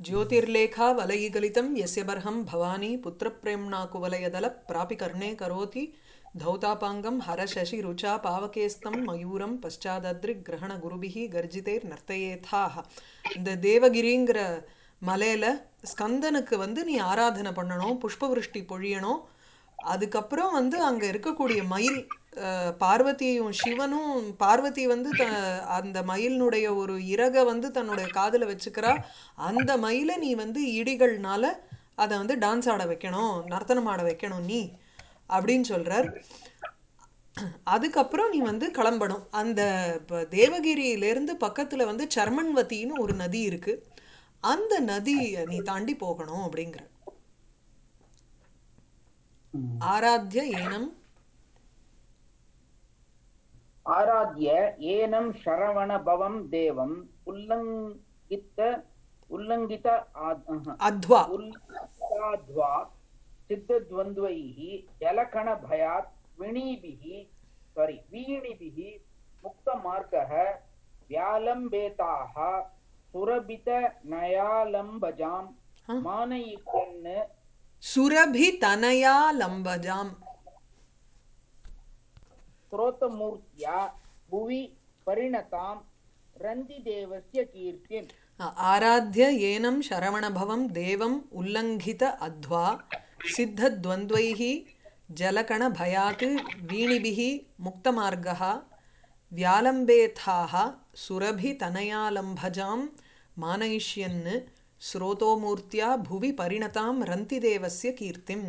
ज्योतिर्लेखा वलयिगलितं यस्य बर्हं भवानी पुत्रप्रेम्णा कुवलयदल प्रापि कर्णे करोति धौतापाङ्गं हरशशिरुचा पावकेस्तं मयूरं पश्चादद्रिग्रहणगुरुभिः கர்ஜிதேர் நர்த்தயேதாஹ இந்த தேவகிரிங்கிற மலையில ஸ்கந்தனுக்கு வந்து நீ ஆராதனை பண்ணணும் புஷ்பவிருஷ்டி பொழியணும் அதுக்கப்புறம் வந்து அங்க இருக்கக்கூடிய மயில் அஹ், பார்வதியும் சிவனும் பார்வதி வந்து த அந்த மயிலினுடைய ஒரு இறகை வந்து தன்னுடைய காதுல வச்சுக்கிறா அந்த மயிலை நீ வந்து இடிகள்னால அதை வந்து டான்ஸ் ஆட வைக்கணும் நர்த்தனம் ஆட வைக்கணும் நீ அப்படின்னு சொல்றார் அதுக்கப்புறம் நீ வந்து கிளம்பணும் அந்த ப- தேவகிரியிலேருந்து பக்கத்துல வந்து சர்மன்வதின்னு ஒரு நதி இருக்கு அந்த நதி நீ தாண்டி போகணும் அப்படிங்கிற ஆராத்திய ஏனம் आराध्य एनं शरवणभवं देवम् उल्लङ्घित उल्लङ्घित आद्- अह, அத்வா उल्लङ्घिताध्वा सिद्धद्वन्द्वैः जलकणभयात् विणीभिः सारि वीणिभिः मुक्तमार्गः व्यालम्बेताः सुरभितनयालम्बजां ஆ. मानयिष्यन् சுரபி தனயா லம்பஜாம் स्रोतमूर्त्या भुवि परिणतां रन्दिदेवस्य कीर्तिम् ஆராத்திய ஏனம் சரவணபவம் தேவம் உல்லங்கித அத்வா சித்தத்வந்த்வைः ஜலகணபயாத் வீணிபிः முக்தமார்கः व्यालम्बेथाः सुरभितनयालम्भजां मानयिष्यन् ஸ்ரோதோமூர்த்தியா புவி பரிணதாம் ரந்திதேவஸ்ய கீர்த்திம்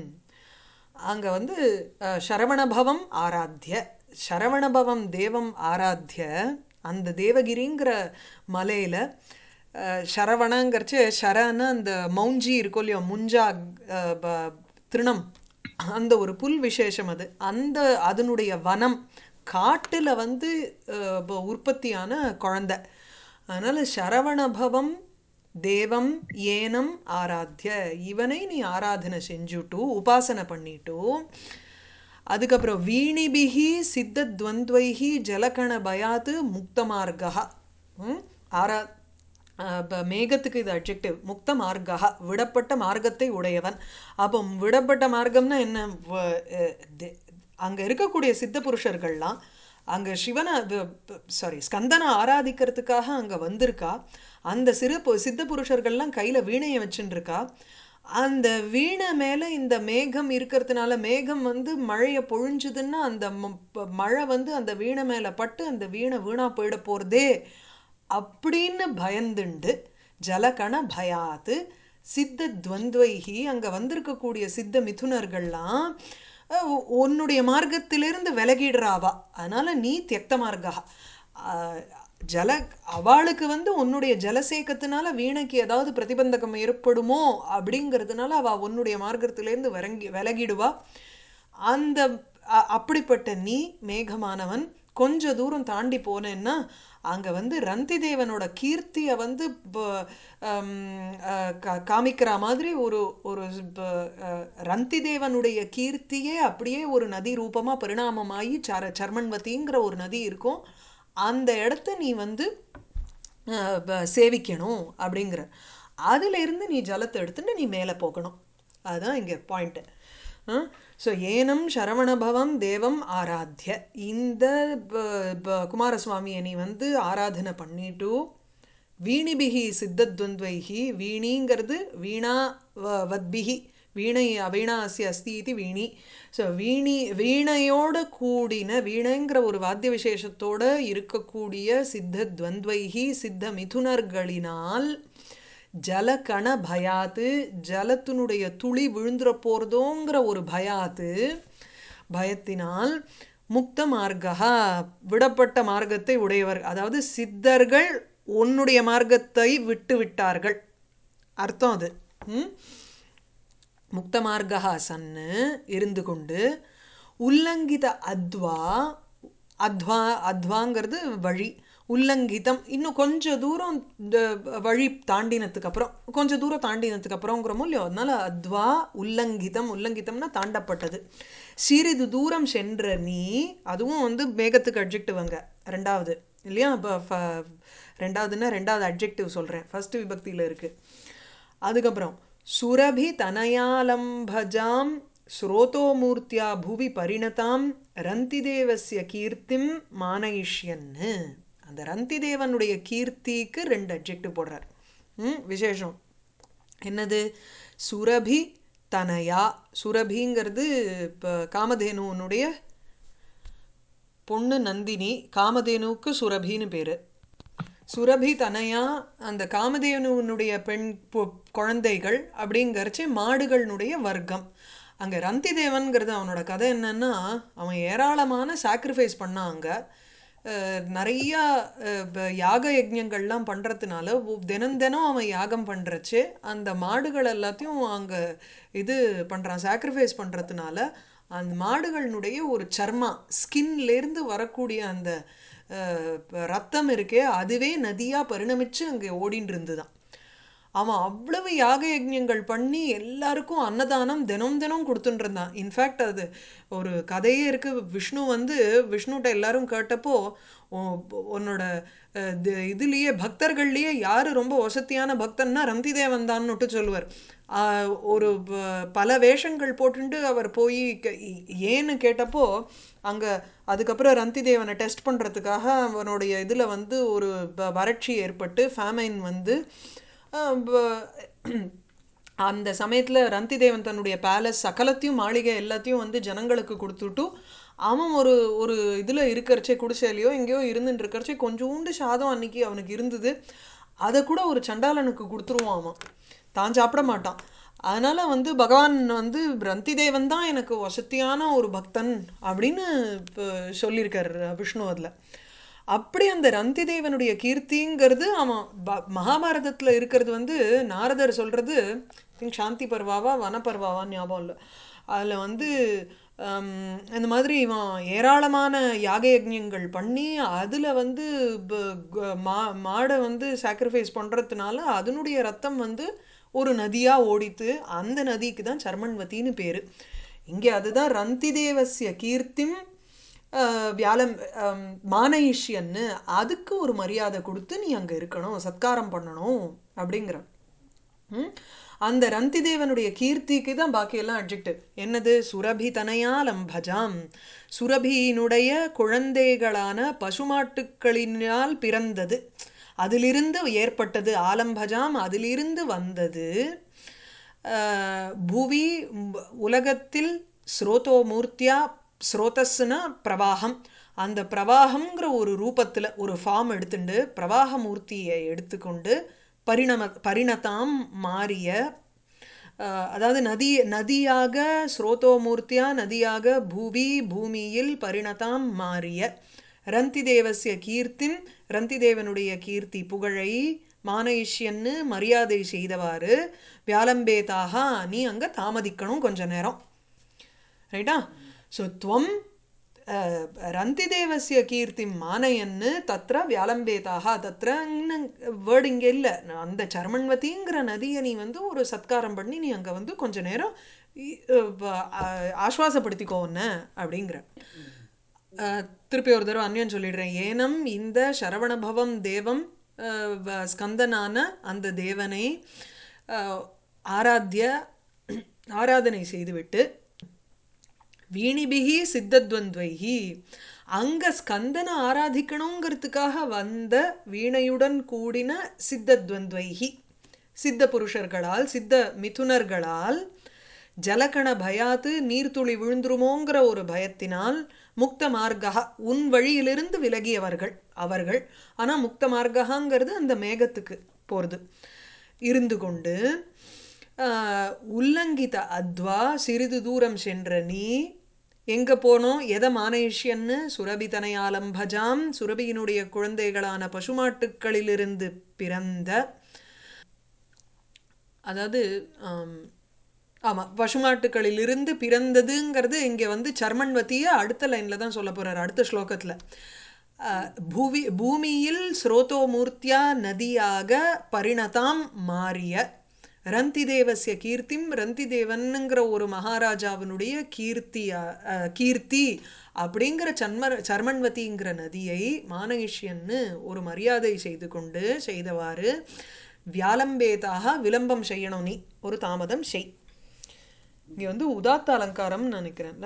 அங்க வந்து அஹ், சரவணபவம் ஆராத்திய சரவணபவம் தேவம் ஆராத்திய அந்த தேவகிரிங்கிற மலையில அஹ், சரவணங்கிறச்சு சரன்னா அந்த மௌஞ்சி இருக்கும் இல்லையோ முஞ்சா அஹ், ப- திருணம் அந்த ஒரு புல் விசேஷம் அது அந்த அதனுடைய வனம் காட்டுல வந்து அஹ், ப- உற்பத்தியான குழந்தை அதனால சரவணபவம் தேவம் ஏனம் ஆராத்திய இவனை நீ ஆராதனை செஞ்சுட்டு உபாசனை பண்ணிட்டு அதுக்கப்புறம் வீணிபிகி சித்தத்வந்த்வைஹி ஜலகண பயாத்து முக்தமார்கா ம்? ஆரா அஹ் ப- மேகத்துக்கு இது அட்ஜெக்டிவ் முக்த மார்கா விடப்பட்ட மார்க்கத்தை உடையவன் அப்போ விடப்பட்ட மார்க்கம்னா என்ன வ- அஹ் தே- அங்க இருக்கக்கூடிய சித்த புருஷர்கள்லாம் அங்க சிவனை சாரி ஸ்கந்தனை ஆராதிக்கிறதுக்காக அங்க வந்திருக்கா அந்த சிறு பு- சித்த புருஷர்கள்லாம் கையில வீணையை வச்சுட்டு இருக்கா அந்த வீணை மேல இந்த மேகம் இருக்கிறதுனால மேகம் வந்து மழையை பொழிஞ்சுதுன்னா அந்த ம- ப- மழை வந்து அந்த வீணை மேல பட்டு அந்த வீணை வீணா போயிட போறதே அப்படின்னு பயந்துண்டு ஜலகண பயாத்து சித்த துவந்த்வைஹி அங்க வந்திருக்கக்கூடிய சித்த மிதுனர்கள்லாம் அஹ், உ- உன்னுடைய மார்க்கத்திலிருந்து விலகிடுறாவா அதனால நீ தியக்த மார்க்கா அஹ், ஜல அவளுக்கு வந்து உன்னுடைய ஜலசேக்கத்தினால வீணைக்கு ஏதாவது பிரதிபந்தகம் ஏற்படுமோ அப்படிங்கிறதுனால அவ உன்னுடைய மார்க்கத்திலேருந்து விரங்கி விலகிடுவா அந்த அ- அப்படிப்பட்ட நீ மேகமானவன் கொஞ்ச தூரம் தாண்டி போனேன்னா அங்க வந்து ரந்தி தேவனோட கீர்த்தியை வந்து ப- ஹம், அஹ், கா- காமிக்கிற மாதிரி ஒரு ஒரு ப- அஹ், ரந்தி தேவனுடைய கீர்த்தியே அப்படியே ஒரு நதி ரூபமா பரிணாமமாயி சர சர்மன்வதிங்கிற ஒரு நதி இருக்கும் அந்த இடத்த நீ வந்து அஹ், ப- சேவிக்கணும் அப்படிங்கிற அதுல இருந்து நீ ஜலத்தை எடுத்துட்டு நீ மேலே போகணும் அதுதான் இங்க பாயிண்ட் ஸோ ஏனம் சரவணபவம் தேவம் ஆராத்திய இந்த ப- ப- குமாரசுவாமியை நீ வந்து ஆராதனை பண்ணிட்டு வீணிபிகி சித்தத்வந்த்வைஹி வீணிங்கிறது வீணா வ- வத்பிகி வீணை அவீணா அஸ்ய அஸ்தி இது வீணி ஸோ வீணி வீணையோட கூடின வீணைங்கிற ஒரு வாத்திய விசேஷத்தோட இருக்கக்கூடிய சித்த துவந்த்வைஹி சித்த மிதுனர்களினால் ஜலகண பயாத்து ஜலத்தினுடைய துளி விழுந்துற போறதோங்கிற ஒரு பயாத்து பயத்தினால் முக்த மார்க்கா விடப்பட்ட மார்க்கத்தை உடையவர் அதாவது சித்தர்கள் உன்னுடைய மார்க்கத்தை விட்டு விட்டார்கள் அர்த்தம் அது ம் முக்த மார்கா சன்னு இருந்து கொண்டு உல்லங்கித அத்வா அத்வா அத்வாங்கிறது வழி உல்லங்கிதம் இன்னும் கொஞ்சம் தூரம் இந்த வழி தாண்டினதுக்கு அப்புறம் கொஞ்சம் தூரம் தாண்டினதுக்கு அப்புறங்கிறோமோ இல்லையோ அதனால அத்வா உல்லங்கிதம் உல்லங்கிதம்னா தாண்டப்பட்டது சிறிது தூரம் சென்ற நீ அதுவும் வந்து மேகத்துக்கு அட்ஜெக்டிவ் ரெண்டாவது இல்லையா இப்போ ரெண்டாவதுன்னா ரெண்டாவது அட்ஜெக்டிவ் சொல்கிறேன் ஃபர்ஸ்ட் விபக்தியில் இருக்குது அதுக்கப்புறம் சுரபி தனயாலம்பஜாம் ஸ்ரோதோமூர்த்தியா புவி பரிணதாம் ரந்திதேவஸ்ய கீர்த்திம் மானயிஷ்யன்னு அந்த ரந்திதேவனுடைய கீர்த்திக்கு ரெண்டு அட்ஜெக்டிவ் போடுறார் ம் விசேஷம் என்னது சுரபி தனயா சுரபிங்கிறது இப்போ காமதேனுவனுடைய பொண்ணு நந்தினி காமதேனுவுக்கு சுரபின்னு பேர் சுரபி தனயா அந்த காமதேனுவனுடைய பெண் பொ- குழந்தைகள் அப்படிங்கறச்சு மாடுகளினுடைய வர்க்கம் அங்கே ரந்திதேவன்கிறது அவனோட கதை என்னன்னா அவன் ஏராளமான சாக்ரிஃபைஸ் பண்ணான் அங்கே நிறைய அஹ், ப- யாக யஜ்ஞங்கள்லாம் பண்ணுறதுனால தினம் தினம் அவன் யாகம் பண்ணுறச்சு அந்த மாடுகள் எல்லாத்தையும் அங்கே இது பண்ணுறான் சாக்ரிஃபைஸ் பண்ணுறதுனால அந்த மாடுகளினுடைய ஒரு சர்மா ஸ்கின்லேருந்து வரக்கூடிய அந்த அஹ், ப- ரத்தம் இருக்கே அதுவே நதியாக பரிணமிச்சு அங்கே ஓடின்னு இருந்துதான் அவன் அவ்வளவு யாக யஜ்ஞங்கள் பண்ணி எல்லாருக்கும் அன்னதானம் தினம் தினம் கொடுத்துட்டு இருந்தான் இன்ஃபேக்ட் அது ஒரு கதையே இருக்கு விஷ்ணு வந்து விஷ்ணுகிட்ட எல்லாரும் கேட்டப்போ உன்- உன்னோட அஹ், தி- இதுலயே பக்தர்கள்லயே யாரு ரொம்ப வசதியான பக்தன்னா ரந்திதேவன் தான்னுட்டு சொல்லுவார் ஆஹ், ஒரு ப- பல வேஷங்கள் போட்டுண்டு அவர் போய் கே- ஏன்னு கேட்டப்போ அங்க அதுக்கப்புறம் ரந்திதேவனை டெஸ்ட் பண்றதுக்காக அவனுடைய இதுல வந்து ஒரு வ- வறட்சி ஏற்பட்டு ஃபேமைன் வந்து ஆஹ் ப- அந்த சமயத்தில் ரந்திதேவன் தன்னுடைய பேலஸ் சகலத்தையும் மாளிகை எல்லாத்தையும் வந்து ஜனங்களுக்கு கொடுத்துட்டு அவன் ஒரு ஒரு இதில் இருக்கிறச்சே குடிசையிலையோ எங்கேயோ இருந்துட்டு இருக்கிறச்சே கொஞ்சோண்டு சாதம் அன்னைக்கு அவனுக்கு இருந்தது அதை கூட ஒரு சண்டாளனுக்கு கொடுத்துருவான் அவன் தான் சாப்பிட மாட்டான் அதனால வந்து பகவான் வந்து ரந்திதேவன் தான் எனக்கு வசதியான ஒரு பக்தன் அப்படின்னு இப்போ சொல்லியிருக்கார் விஷ்ணு அதில் அப்படி அந்த ரந்திதேவனுடைய கீர்த்திங்கிறது அவன் ப- மகாபாரதத்துல இருக்கிறது வந்து நாரதர் சொல்றது திங்க் சாந்தி பர்வாவா வனப்பர்வாவான்னு ஞாபகம் இல்லை அதுல வந்து ஹம், இந்த மாதிரி இவன் ஏராளமான யாக யஜ்ஞங்கள் பண்ணி அதுல வந்து ப- க- மா மாடை வந்து சாக்ரிஃபைஸ் பண்றதுனால அதனுடைய ரத்தம் வந்து ஒரு நதியா ஓடித்து அந்த நதிக்கு தான் சர்மன்வதின்னு பேரு இங்கே அதுதான் ரந்திதேவசிய கீர்த்திம் அஹ், வியாழம் அம், மானயிஷ்யன்னு அதுக்கு ஒரு மரியாதை கொடுத்து நீ அங்கே இருக்கணும் சத்காரம் பண்ணணும் அப்படிங்கிற ம்? அந்த ரந்திதேவனுடைய கீர்த்திக்கு தான் பாக்கியெல்லாம் அட்ஜெக்டிவ் என்னது சுரபி தனையாலம் பஜாம் சுரபியினுடைய குழந்தைகளான பசுமாட்டுக்களினால் பிறந்தது அதிலிருந்து ஏற்பட்டது ஆலம்பஜாம் அதிலிருந்து வந்தது அஹ், புவி ம், உலகத்தில் ஸ்ரோதோமூர்த்தியா ஸ்ரோதஸ்னா பிரவாகம் அந்த பிரவாகம்ங்கிற ஒரு ரூபத்தில் ஒரு ஃபார்ம் எடுத்துண்டு பிரவாக மூர்த்தியை எடுத்துக்கொண்டு பரிணம பரிணதாம் மாறிய அஹ், அதாவது நதி நதியாக ஸ்ரோதோமூர்த்தியா நதியாக பூவி பூமியில் பரிணதாம் மாறிய ரந்திதேவசிய கீர்த்தின் ரந்திதேவனுடைய கீர்த்தி புகழை மானயிஷ்யன்னு மரியாதை செய்தவாறு வியாலம்பேதாக நீ அங்க தாமதிக்கணும் கொஞ்ச நேரம் ரைட்டா ஸோ துவம் அஹ், ரந்திதேவசிய கீர்த்தி மானயன்னு தத்ர வியாலம்பேதாக தத்ர வேர்டு இங்கே இல்லை அந்த சர்மன்வதிங்கிற நதியை நீ வந்து ஒரு சத்காரம் பண்ணி நீ அங்கே வந்து கொஞ்ச நேரம் இ- அஹ், அஹ், ஆஸ்வாசப்படுத்திக்கோ உன்னை அப்படிங்கிற அஹ், திருப்பி ஒரு தடவை அந்நியன் சொல்லிடுறேன் ஏனம் இந்த சரவணபவம் தேவம் அஹ், வ- ஸ்கந்தனான அந்த தேவனை அஹ், ஆராத்திய ஆராதனை செய்துவிட்டு வீணிபிகி சித்தத்வந்த்வைஹி அங்க ஸ்கந்தனை ஆராதிக்கணுங்கிறதுக்காக வந்த வீணையுடன் கூடின சித்தத்வந்த்வைஹி சித்த புருஷர்களால் சித்த மிதுனர்களால் ஜலகண பயாத்து நீர்த்துளி விழுந்துருமோங்கிற ஒரு பயத்தினால் முக்த மார்கா உன் வழியிலிருந்து விலகியவர்கள் அவர்கள் ஆனா முக்த மார்க்ககாங்கிறது அந்த மேகத்துக்கு போறது இருந்து கொண்டு ஆஹ், உல்லங்கித அத்வா சிறிது தூரம் சென்ற நீ எங்க போனோம் எதை மானேஷ்யன்னு சுரபிதனையாலம்பஜாம் சுரபியினுடைய குழந்தைகளான பசுமாட்டுக்களிலிருந்து பிறந்த அதாவது ஆம், ஆமா பசுமாட்டுக்களிலிருந்து பிறந்ததுங்கிறது இங்க வந்து சர்மன்வதிய அடுத்த லைன்ல தான் சொல்ல போறாரு அடுத்த ஸ்லோகத்துல அஹ், பூவி பூமியில் ஸ்ரோதோமூர்த்தியா நதியாக பரிணதாம் மாறிய ரந்திதேவசிய கீர்த்திம் ரந்திதேவனுங்கிற ஒரு மகாராஜாவினுடைய கீர்த்தியா அஹ், கீர்த்தி அப்படிங்கிற சன்ம சர்மன்வதிங்கிற நதியை மானகிஷ்யன்னு ஒரு மரியாதை செய்து கொண்டு செய்தவாறு வியாலம்பேதாக விளம்பம் செய்யணும் நீ ஒரு தாமதம் செய் இங்கே வந்து உதாத்த அலங்காரம்னு நினைக்கிறேன்ல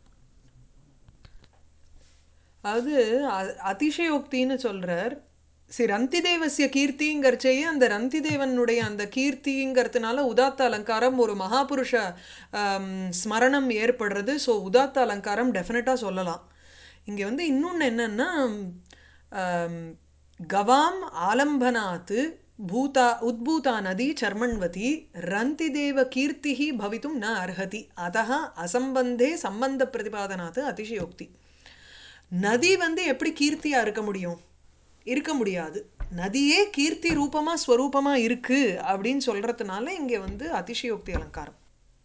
அது அ- அதிசயோக்தின்னு சொல்றார் சரி ரந்தி தேவசிய கீர்த்திங்கிறச்சேயே அந்த ரந்தி தேவனுடைய அந்த கீர்த்திங்கிறதுனால உதாத்த அலங்காரம் ஒரு மகாபுருஷ ஆம், ஸ்மரணம் ஏற்படுறது ஸோ உதாத்த அலங்காரம் டெஃபினட்டாக சொல்லலாம் இங்கே வந்து இன்னொன்று என்னன்னா ஆம், கவாம் ஆலம்பனாத் பூதா உத்பூதா நதி சர்மண்வதி ரந்தி தேவ கீர்த்திஹி பவித்தும் ந அர்ஹதி அதः அசம்பந்தே சம்பந்த பிரதிபாதனாத் அதிசயோக்தி நதி வந்து எப்படி கீர்த்தியா இருக்க முடியும் இருக்க முடியாது நதியே கீர்த்தி ரூபமா ஸ்வரூபமா இருக்கு அப்படின்னு சொல்றதுனால இங்க வந்து அதிசயோக்தி அலங்காரம்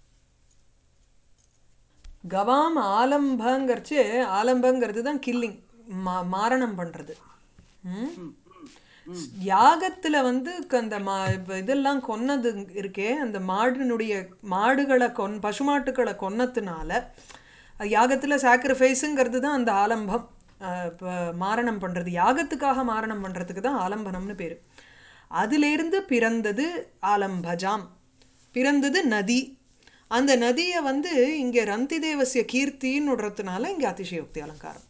கவாம் ஆலம்பங்கிறச்சு ஆலம்பங்கிறது தான் கில்லிங் மா மாரணம் பண்றது ம்? யாகத்துல வந்து க- அந்த மா இப்ப இதெல்லாம் கொன்னது இருக்கே அந்த மாடினுடைய மாடுகளை கொன் பசுமாட்டுக்களை கொன்னதுனால அது யாகத்துல சாக்ரிஃபைஸுங்கிறது தான் அந்த ஆலம்பம் அஹ், இப்ப மாரணம் பண்றது யாகத்துக்காக மாரணம் பண்றதுக்கு தான் ஆலம்பனம்னு பேரு அதிலிருந்து பிறந்தது ஆலம்பஜாம் பிறந்தது நதி அந்த நதியை வந்து இங்க ரந்தி தேவசிய கீர்த்தின்னு விடுறதுனால இங்க அதிசயோக்தி அலங்காரம்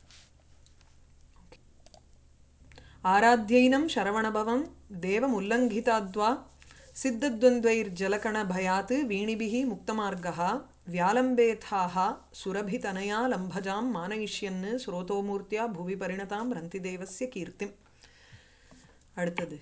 ஆராத்யைனம் சரவணபவம் தேவமுல்லங்கிதாத்வா சித்தத்வन्द्वैर्जलकणभयात् वीणिभिः मुक्तमार्गः व्यालम्बेथाः सुरभितनया लम्भजां मानयिष्यन् स्रोतोमूर्त्या भुवि परिणतां रन्तिदेवस्य कीर्तिम् அடுத்தது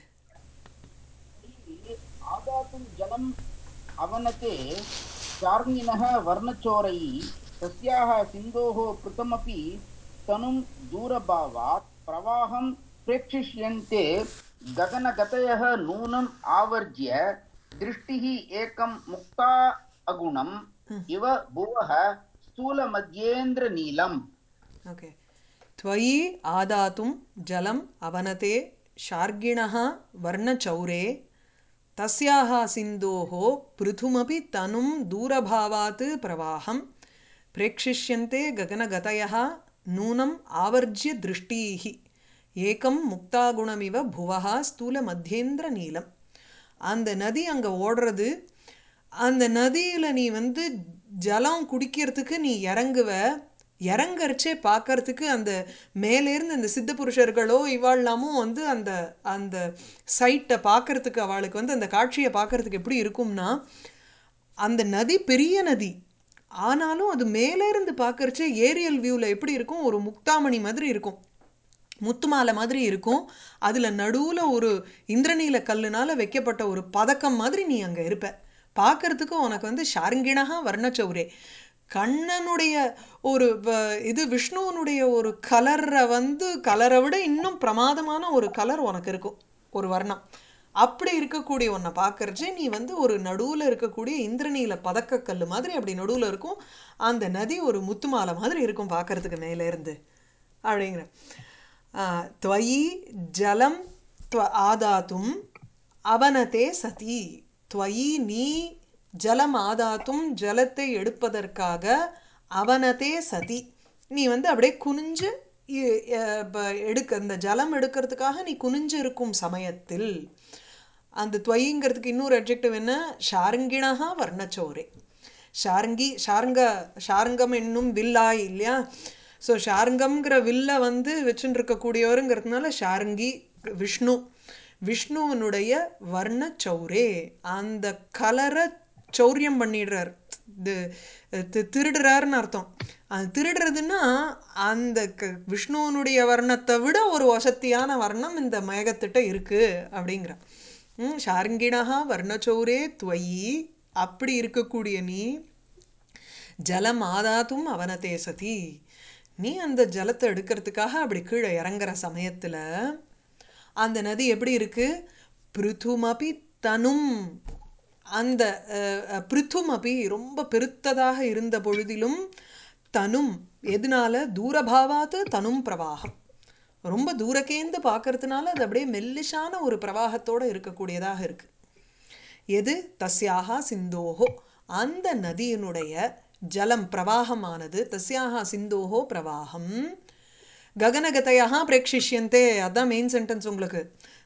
आदातुं जलम् अवनते चार्मिणः वर्णचोरैः तस्याः सिन्धोः कृतमपि तनुं दूरभावात् प्रवाहं प्रेक्षिष्यन्ते गगनगतयः नूनम् आवर्ज्य दृष्टिः एकं मुक्ता अगुणम् इव भुवः स्थूलमध्येन्द्रनीलम् ओके त्वयि आदातुं जलम् अवनते शार्गिणः वर्णचौरे तस्याः सिन्धोः पृथुमपि तनुं दूरभावात् प्रवाहं प्रेक्षिष्यन्ते गगनगतयः नूनम् आवर्ज्य दृष्टीः ஏகம் முக்தாகுணமிவ புவஹா ஸ்தூல மத்தியேந்திர நீலம் அந்த நதி அங்கே ஓடுறது அந்த நதியில் நீ வந்து ஜலம் குடிக்கிறதுக்கு நீ இறங்குவ இறங்கறச்சே பார்க்கறதுக்கு அந்த மேலேருந்து அந்த சித்த புருஷர்களோ இவாள்லாமும் வந்து அந்த அந்த சைட்டை பார்க்கறதுக்கு அவளுக்கு வந்து அந்த காட்சியை பார்க்கறதுக்கு எப்படி இருக்கும்னா அந்த நதி பெரிய நதி ஆனாலும் அது மேலேருந்து பார்க்கறச்சே ஏரியல் வியூவில் எப்படி இருக்கும் ஒரு முக்தாமணி மாதிரி இருக்கும் முத்து மாலை மாதிரி இருக்கும் அதில் நடுவில் ஒரு இந்திரநீல கல்லுனால வைக்கப்பட்ட ஒரு பதக்கம் மாதிரி நீ அங்கே இருப்ப பார்க்கறதுக்கு உனக்கு வந்து ஷார்ங்கிணகா வர்ணச்சௌரே கண்ணனுடைய ஒரு வ- இது விஷ்ணுவனுடைய ஒரு கலரை வந்து கலரை விட இன்னும் பிரமாதமான ஒரு கலர் உனக்கு இருக்கும் ஒரு வர்ணம் அப்படி இருக்கக்கூடிய உன்னை பார்க்கறச்சே நீ வந்து ஒரு நடுவில் இருக்கக்கூடிய இந்திரநீல பதக்கக்கல் மாதிரி அப்படி நடுவில் இருக்கும் அந்த நதி ஒரு முத்து மாலை மாதிரி இருக்கும் பார்க்கறதுக்கு மேலே இருந்து அப்படிங்கிற त्वयि ஜலம் त्व ஆதாத்தும் அவனதே சதி त्वयி நீ ஜலம் ஆதாத்தும் ஜலத்தை எடுப்பதற்காக அவனதே சதி நீ வந்து அப்படியே குனிஞ்சு இ- அஹ் ப- எடுக்க அந்த ஜலம் எடுக்கிறதுக்காக நீ குனிஞ்சு இருக்கும் சமயத்தில் அந்த துவயிங்கிறதுக்கு இன்னொரு அட்ஜெக்டிவ் என்ன ஷாருங்கிணகா வர்ணச்சோரே ஷாருங்கி ஷாருங்க ஷாருங்கம் என்னும் வில்லாய் இல்லையா ஸோ ஷாருங்கம்ங்கிற வில்லை வந்து வச்சுட்டு இருக்கக்கூடியவருங்கிறதுனால ஷாருங்கி விஷ்ணு விஷ்ணுவனுடைய வர்ணச்சௌரே அந்த கலரை சௌரியம் பண்ணிடுறார் இது தி- திருடுறாருன்னு அர்த்தம் அது திருடுறதுன்னா அந்த க விஷ்ணுவனுடைய வர்ணத்தை விட ஒரு வசத்தியான வர்ணம் இந்த மேகத்திட்ட இருக்கு அப்படிங்கிற ம் ஷாருங்கிணகா வர்ணச்சௌரே துவயி அப்படி இருக்கக்கூடிய நீ ஜலம் ஆதாத்தும் அவனதே சதி நீ அந்த ஜலத்தை எடுக்கிறதுக்காக அப்படி கீழே இறங்குற சமயத்துல அந்த நதி எப்படி இருக்கு பிருதுமபி தனும் அந்த அஹ், அஹ், பிருத்துமபி ரொம்ப பெருத்ததாக இருந்த பொழுதிலும் தனும் எதனால தூரபாவாத்து தனும் பிரவாகம் ரொம்ப தூரக்கேந்து பார்க்கறதுனால அது அப்படியே மெல்லிசான ஒரு பிரவாகத்தோட இருக்கக்கூடியதாக இருக்கு எது தஸ்யாக சிந்தோஹோ அந்த நதியினுடைய ஜலம் பிரவாகமானது தஸ்யாக சிந்தோஹோ பிரவாகம் ககனகதையாக பிரேக்ஷிஷ்யந்தே அதான் மெயின் சென்டென்ஸ் உங்களுக்கு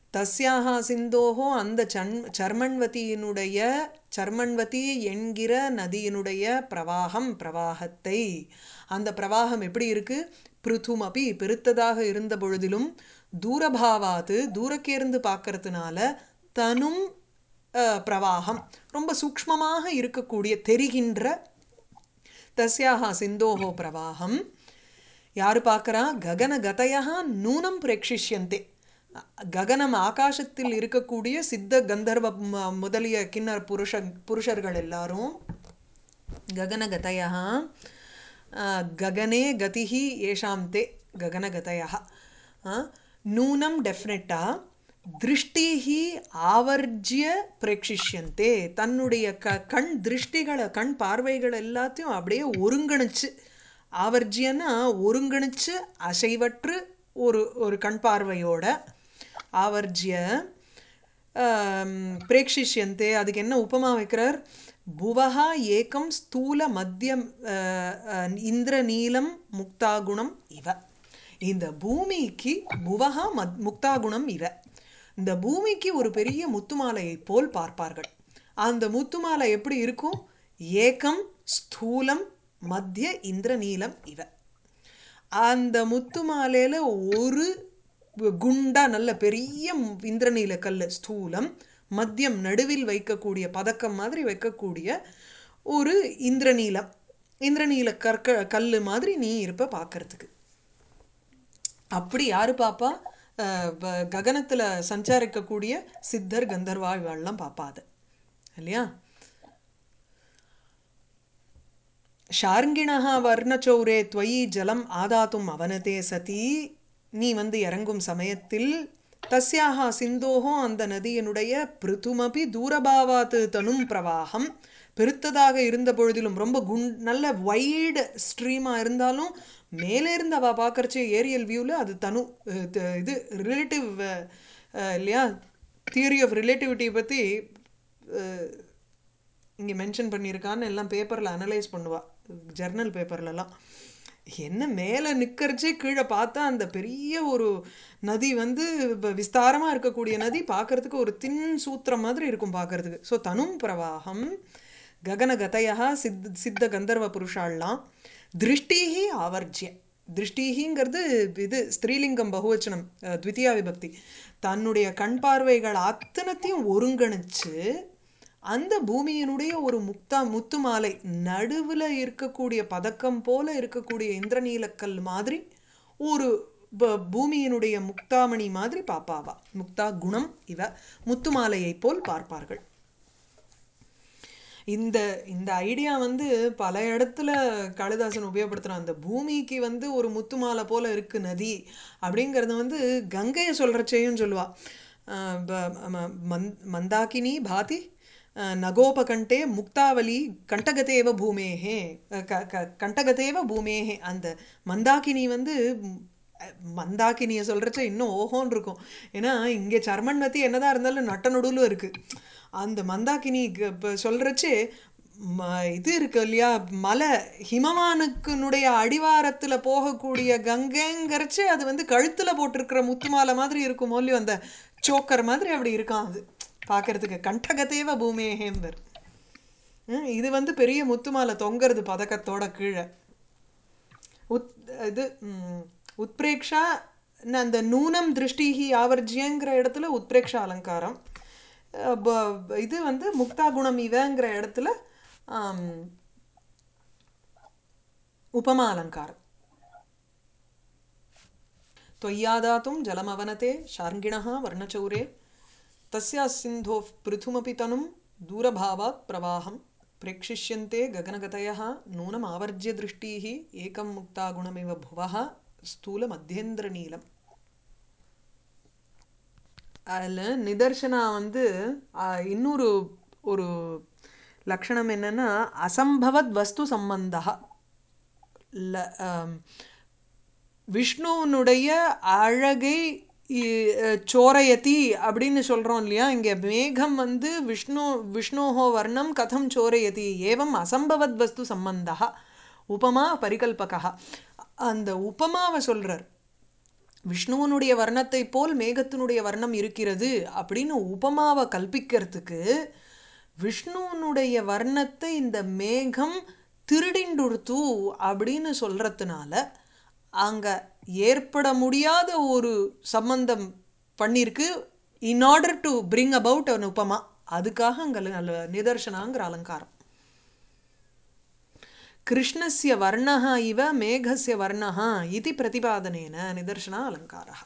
தஸ்யாக சிந்தோஹோ அந்த சன் சர்மன்வதியினுடைய சர்மன்வதி என்கிற நதியினுடைய பிரவாகம் பிரவாகத்தை அந்த பிரவாகம் எப்படி இருக்கு பிருத்துமபி பெருத்ததாக இருந்த பொழுதிலும் தூரபாவாத்து தூரக்கேர்ந்து பார்க்கறதுனால தனும் அஹ், பிரவாகம் ரொம்ப சூக்ஷ்மமாக இருக்கக்கூடிய தெரிகின்ற தஸ்யாக சிந்தோஹோ பிரவாகம் யாரு பார்க்கறா ககன கதையா நூனம் பிரேக்ஷிஷ்யந்தே ககனம் ஆகாசத்தில் இருக்கக்கூடிய சித்த கந்தர்வ ம- முதலிய கிண்ணர் புருஷ புருஷர்கள் எல்லாரும் गगनगतयः अ, गगने गतिः येषां ते गगनगतयः अ, नूनं डेफिनेட்டா திருஷ்டிஹி ஆவர்ஜிய பிரேக்ஷிஷ்யந்தே தன்னுடைய க கண் திருஷ்டிகளை கண் பார்வைகள் எல்லாத்தையும் அப்படியே ஒருங்கிணைச்சு ஆவர்ஜியன்னா ஒருங்கிணைச்சு அசைவற்று ஒரு ஒரு கண் பார்வையோட ஆவர்ஜிய ஆம், பிரேக்ஷிஷ்யந்தே அதுக்கு என்ன உபமா வைக்கிறார் புவஹா ஏகம் ஸ்தூல மத்தியம் அஹ், அஹ், இந்திரநீலம் முக்தாகுணம் இவ இந்த பூமிக்கு புவஹா மத் முக்தாகுணம் இவ இந்த பூமிக்கு ஒரு பெரிய முத்துமாலையை போல் பார்ப்பார்கள் அந்த முத்துமாலை எப்படி இருக்கும் ஏகம் ஸ்தூலம் மத்திய இந்திரநீலம் இவ அந்த முத்து மாலையில ஒரு குண்டா நல்ல பெரிய இந்திரநீல கல் ஸ்தூலம் மத்தியம் நடுவில் வைக்கக்கூடிய பதக்கம் மாதிரி வைக்கக்கூடிய ஒரு இந்திரநீலம் இந்திரநீல கற்க கல் மாதிரி நீ இருப்ப பார்க்கறதுக்கு அப்படி யாரு பாப்பா அஹ் வ- ககனத்துல சஞ்சாரிக்கக்கூடிய சித்தர் கந்தர்வா இவாள்லாம் பாப்பா அது இல்லையா ஷார்ங்கிணः வர்ணச்சௌரே त्वयि ஜலம் ஆதாத்தும் அவனதே சதி நீ வந்து இறங்கும் சமயத்தில் தஸ்யாக சிந்தோஹோ அந்த நதியினுடைய பிருத்துமபி தூரபாவாத்து தனும் பிரவாகம் பெருத்ததாக இருந்த பொழுதிலும் ரொம்ப குண் நல்ல வைடு ஸ்ட்ரீமாக இருந்தாலும் மேலே இருந்து அவ பார்க்கறச்சே ஏரியல் வியூவில் அது தனு அஹ் த- இது ரிலேட்டிவ் இல்லையா தியரி ஆஃப் ரிலேட்டிவிட்டி பற்றி இங்கே மென்ஷன் பண்ணியிருக்கான்னு எல்லாம் பேப்பரில் அனலைஸ் பண்ணுவா ஜர்னல் பேப்பர்லலாம் என்ன மேலே நிற்கிறச்சே கீழே பார்த்தா அந்த பெரிய ஒரு நதி வந்து விஸ்தாரமாக இருக்கக்கூடிய நதி பார்க்கறதுக்கு ஒரு தின் சூத்திரம் மாதிரி இருக்கும் பார்க்கறதுக்கு ஸோ தனும் பிரவாகம் ககனகதையா சித் சித்த கந்தர்வ புருஷாலாம் திருஷ்டிஹி ஆவர்ஜ்ய திருஷ்டிஹிங்கிறது இது ஸ்திரீலிங்கம் பகுவச்சனம் அஹ், த்விதியா விபக்தி தன்னுடைய கண் பார்வைகள் அத்தனத்தையும் ஒருங்கிணைச்சு அந்த பூமியினுடைய ஒரு முக்தா முத்து மாலை நடுவில் இருக்கக்கூடிய பதக்கம் போல இருக்கக்கூடிய இந்திரநீலக்கல் மாதிரி ஒரு ப- பூமியினுடைய முக்தாமணி மாதிரி பாப்பாவா முக்தா குணம் இவ முத்து மாலையைப் போல் பார்ப்பார்கள் இந்த இந்த ஐடியா வந்து பல இடத்துல காளிதாசன் உபயோகப்படுத்துறான் அந்த பூமிக்கு வந்து ஒரு முத்துமாலை போல இருக்கு நதி அப்படிங்கிறத வந்து கங்கையை சொல்றச்சேயும் சொல்லுவா அஹ் ப- ம- மந்- மந்தாகினி பாதி அஹ் நகோபகண்டே முக்தாவலி கண்டகதேவ பூமேஹே அஹ் க க கண்டகதேவ பூமேஹே அந்த மந்தாகினி வந்து ம், அஹ் மந்தாகினியை சொல்கிறச்ச இன்னும் ஓஹோன்னு இருக்கும் ஏன்னா இங்கே சர்மன்வதி என்னதான் இருந்தாலும் நட்ட நடுவில் இருக்குது அந்த மந்தாகினி இப்போ சொல்கிறச்சே இது இருக்கு இல்லையா மலை ஹிமவானுக்குனுடைய அடிவாரத்தில் போகக்கூடிய கங்கைங்கிறச்சு அது வந்து கழுத்தில் போட்டிருக்கிற முத்து மாலை மாதிரி இருக்கும் இல்லையோ அந்த சோக்கர் மாதிரி அப்படி இருக்கான் அது பார்க்கறதுக்கு கண்டகத்தேவ பூமேஹேம்பர் ம், இது வந்து பெரிய முத்து மாலை தொங்குறது பதக்கத்தோட கீழே உத் இது ம், உத்பிரேக்ஷா ந- அந்த நூனம் திருஷ்டிஹி ஆவர்ஜியங்கிற இடத்துல உத்பிரேக்ஷா அலங்காரம் அஹ் ப- இது வந்து முக்தா குணம் இவங்கிற இடத்துல ஆம், உபமா அலங்காரம் त्वय्यादातुं जलमवनते शार्ङ्गिणः वर्णचौरे तस्या सिन्धोः पृथुमपि तनुं दूरभावात् प्रवाहं प्रेक्षिष्यन्ते गगनगतयः नूनमावर्ज्य दृष्टिः एकं मुक्तागुणमिव भुवः स्थूलमध्येन्द्रनीलम् அதில் நிதர்சனா வந்து ஆ, இன்னொரு ஒரு லக்ஷணம் என்னன்னா அசம்பவத் வஸ்து சம்பந்தா ல ஆம், விஷ்ணுவனுடைய அழகை இ- அஹ், சோரயதி அப்படின்னு சொல்கிறோம் இல்லையா இங்கே மேகம் வந்து விஷ்ணு விஷ்ணோஹோ வர்ணம் கதம் சோரயதி ஏவம் அசம்பவத் வஸ்து சம்பந்தா உபமா பரிகல்பகா அந்த உபமாவை சொல்கிறார் விஷ்ணுவனுடைய வர்ணத்தை போல் மேகத்தினுடைய வர்ணம் இருக்கிறது அப்படின்னு உபமாவை கல்பிக்கிறதுக்கு விஷ்ணுவனுடைய வர்ணத்தை இந்த மேகம் திருடிண்டுடுத்து அப்படின்னு சொல்றதுனால அங்க ஏற்பட முடியாத ஒரு சம்பந்தம் பண்ணிருக்கு in order to bring about an உபமா அதுக்காக அங்க நல்ல நிதர்சனாங்கிற அலங்காரம் कृष्णस्य वर्णः इव मेघस्य वर्णः इति प्रतिपादनेन निदर्शना अलङ्कारः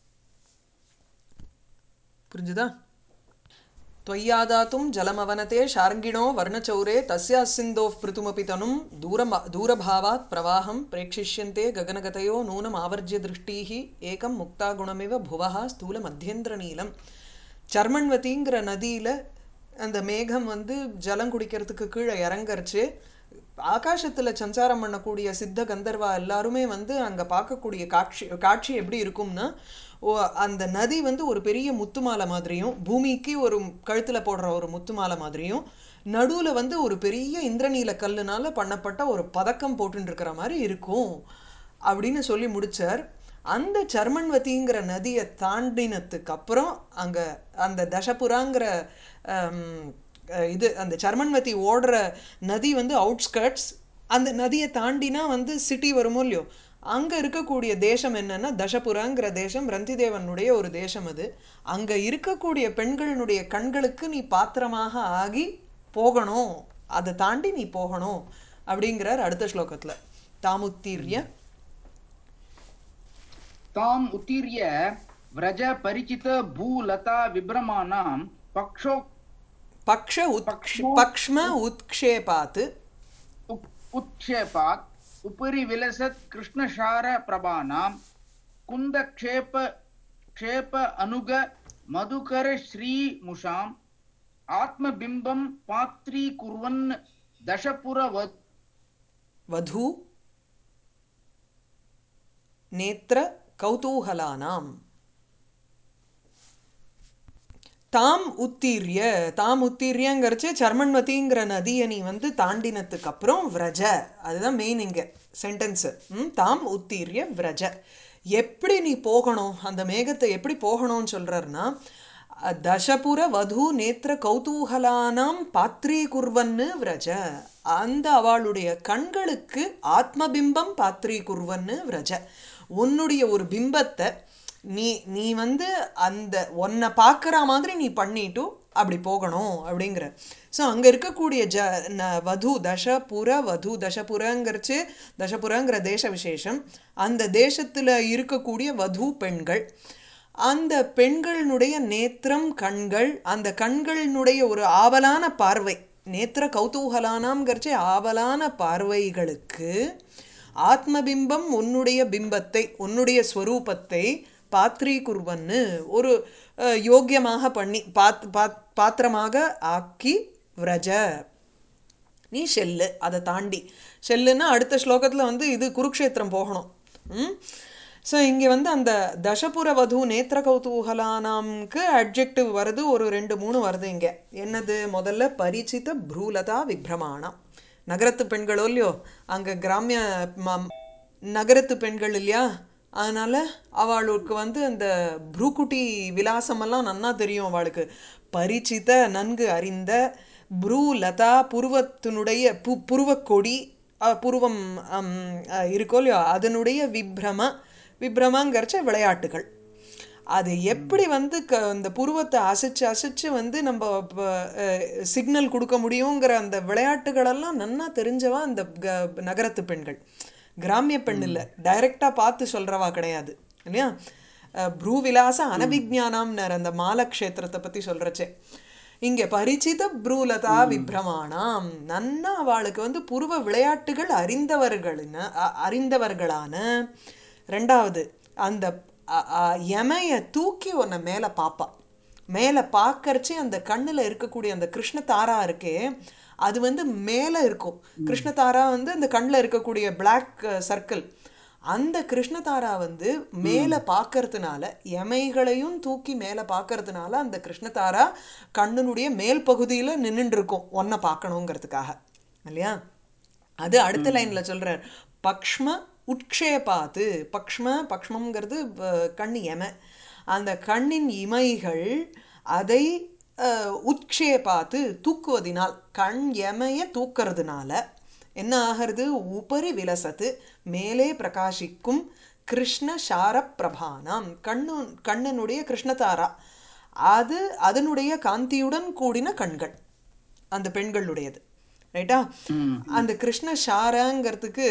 புரிஞ்சுதா त्वय्यादातुं जलमवनते शार्ङ्गिणो वर्णचौरे तस्याः सिन्धोः पृथुमपि तनुं दूरम दूरभावात् प्रवाहं प्रेक्षिष्यन्ते गगनगतयो नूनम् आवर्ज्य दृष्टिः एकं मुक्तागुणमिव भुवः स्थूलमध्येन्द्रनीलं சர்மன்வதிங்கிற நதியில் அந்த மேகம் வந்து ஜலம் குடிக்கிறதுக்கு கீழே இறங்கறச்சு ஆகாசத்தில் சஞ்சாரம் பண்ணக்கூடிய சித்த கந்தர்வா எல்லாருமே வந்து அங்கே பார்க்கக்கூடிய காட்சி காட்சி எப்படி இருக்கும்னா ஓ அந்த நதி வந்து ஒரு பெரிய முத்து மாலை மாதிரியும் பூமிக்கு ஒரு கழுத்தில் போடுற ஒரு முத்து மாலை மாதிரியும் நடுவில் வந்து ஒரு பெரிய இந்திரநீல கல்லுனால பண்ணப்பட்ட ஒரு பதக்கம் போட்டுன்னு இருக்கிற மாதிரி இருக்கும் அப்படின்னு சொல்லி முடிச்சார் அந்த சர்மன்வதிங்கிற நதியை தாண்டினதுக்கு அப்புறம் அங்கே அந்த தசபுராங்கிற ஆம், அஹ், இது அந்த சர்மன்வதி ஓடுற நதி வந்து அவுட்ஸ்கர்ட்ஸ் அந்த நதியை தாண்டினா வந்து சிட்டி வருமோ இல்லையோ அங்கே இருக்கக்கூடிய தேசம் என்னன்னா தசபுராங்கிற தேசம் ரந்திதேவனுடைய ஒரு தேசம் அது அங்கே இருக்கக்கூடிய பெண்களினுடைய கண்களுக்கு நீ பாத்திரமாக ஆகி போகணும் அதை தாண்டி நீ போகணும் அப்படிங்கிறார் அடுத்த ஸ்லோகத்தில் தாமுத்தீர்ய ताम् उत्तीर्य व्रज परिचित भूलता विभ्रमाणां पक्षो பக்ஷ உத்க்ஷ பக்ஷ்ம உத்க்ஷேபாத் उप- उत्क्षेपात् उपरि विलसत् कृष्णशारप्रभानां कुन्दक्षेप क्षेप अनुग मधुकर श्रीमुषाम् आत्मबिम्बं पात्रीकुर्वन् दशपुरवत् वधू நேத்திர கௌதூகலானாம் தாம் உத்தீரிய தாம் உத்தீரியங்கிறச்சு சர்மன்வதிங்கிற நதியை நீ வந்து தாண்டினதுக்கு அப்புறம் விரஜ அதுதான் மெயின் இங்க சென்டென்ஸ் தாம் உத்தீரிய விரஜ எப்படி நீ போகணும் அந்த மேகத்தை எப்படி போகணும்னு சொல்றாருன்னா அஹ், தசபுர வது நேத்திர கௌதூகலானாம் பாத்ரீகுர்வன்னு விரஜ அந்த அவளுடைய கண்களுக்கு ஆத்மபிம்பம் பாத்ரீகுர்வன்னு விரஜ உன்னுடைய ஒரு பிம்பத்தை நீ நீ வந்து அந்த உன்னை பார்க்குற மாதிரி நீ பண்ணிட்டு அப்படி போகணும் அப்படிங்கிற ஸோ அங்கே இருக்கக்கூடிய ஜ ந வது தசபுர வது தசபுரங்கிறச்சு தசபுரங்கிற தேச விசேஷம் அந்த தேசத்தில் இருக்கக்கூடிய வது பெண்கள் அந்த பெண்களினுடைய நேத்திரம் கண்கள் அந்த கண்களினுடைய ஒரு ஆவலான பார்வை நேத்திர கௌதூகலானாம்ங்கிறச்சே ஆவலான பார்வைகளுக்கு ஆத்மபிம்பம் உன்னுடைய பிம்பத்தை உன்னுடைய ஸ்வரூபத்தை பாத்ரீகுர்வன்னு ஒரு அஹ், யோக்கியமாக பண்ணி பாத் பாத் பாத்திரமாக ஆக்கி விரஜ நீ ஷெல்லு அதை தாண்டி ஷெல்லுன்னா அடுத்த ஸ்லோகத்தில் வந்து இது குருக்ஷேத்திரம் போகணும் ம் ஸோ இங்கே வந்து அந்த தசபுர வது நேத்திர கௌதூகலானாம்க்கு அட்ஜெக்டிவ் வருது ஒரு ரெண்டு மூணு வருது இங்கே என்னது முதல்ல பரிச்சித ப்ரூலதா விப்ரமாணம் நகரத்து பெண்களோ இல்லையோ அங்கே கிராமிய ம- நகரத்து பெண்கள் இல்லையா அதனால அவளுக்கு வந்து அந்த ப்ரூக்குட்டி விலாசமெல்லாம் நன்னா தெரியும் அவளுக்கு பரிச்சித நன்கு அறிந்த ப்ரூ லதா புருவத்தினுடைய பு புருவக்கொடி அஹ், புருவம் ஹம், அஹ், இருக்கோ இல்லையோ அதனுடைய விப்ரம விப்ரமங்கிறச்ச விளையாட்டுகள் அது எப்படி வந்து க அந்த புருவத்தை அசைச்சு அசைச்சு வந்து நம்ம சிக்னல் கொடுக்க முடியுங்கிற அந்த விளையாட்டுகளெல்லாம் நன்னா தெரிஞ்சவா அந்த க- நகரத்து பெண்கள் கிராமிய பெண் இல்லை டைரெக்டாக பார்த்து சொல்கிறவா கிடையாது இல்லையா அஹ், ப்ரூவிலாச அனவிஜானாம்னர் அந்த மாலக்ஷேத்திரத்தை பற்றி சொல்கிறச்சே இங்கே பரிச்சித ப்ரூலதா விப்ரமாணாம் நன்னா அவளுக்கு வந்து புருவ விளையாட்டுகள் அறிந்தவர்களின அ- அறிந்தவர்களான ரெண்டாவது அந்த அ- அ- எமைய தூக்கி உன்னை மேலே பார்ப்பா மேலே பார்க்கறச்சே அந்த கண்ணில் இருக்கக்கூடிய அந்த கிருஷ்ண தாரா இருக்கே அது வந்து மேலே இருக்கும் கிருஷ்ண தாரா வந்து அந்த கண்ணில் இருக்கக்கூடிய பிளாக் சர்க்கிள் அந்த கிருஷ்ணதாரா வந்து மேலே பார்க்கறதுனால எமைகளையும் தூக்கி மேலே பார்க்கறதுனால அந்த கிருஷ்ணதாரா கண்ணினுடைய மேல் பகுதியில் நின்றுட்டு இருக்கும் ஒன்றை பார்க்கணுங்கிறதுக்காக இல்லையா அது அடுத்த லைன்ல சொல்றார் பக்ஷ்ம உட்க்ஷேபாத்து பக்ஷ்ம பக்ஷ்மங்கிறது அஹ், கண் எம அந்த கண்ணின் இமைகள் அதை அஹ், உட்க்ஷேபாத்து தூக்குவதினால் கண் எமைய தூக்கிறதுனால என்ன ஆகிறது உபரி விலசத்து மேலே பிரகாசிக்கும் கிருஷ்ண சார பிரபானாம் கண்ணு கண்ணனுடைய கிருஷ்ணதாரா அது அதனுடைய காந்தியுடன் கூடின கண்கள் அந்த பெண்களுடையது ரைட்டா ம். அந்த கிருஷ்ண சாரங்கிறதுக்கு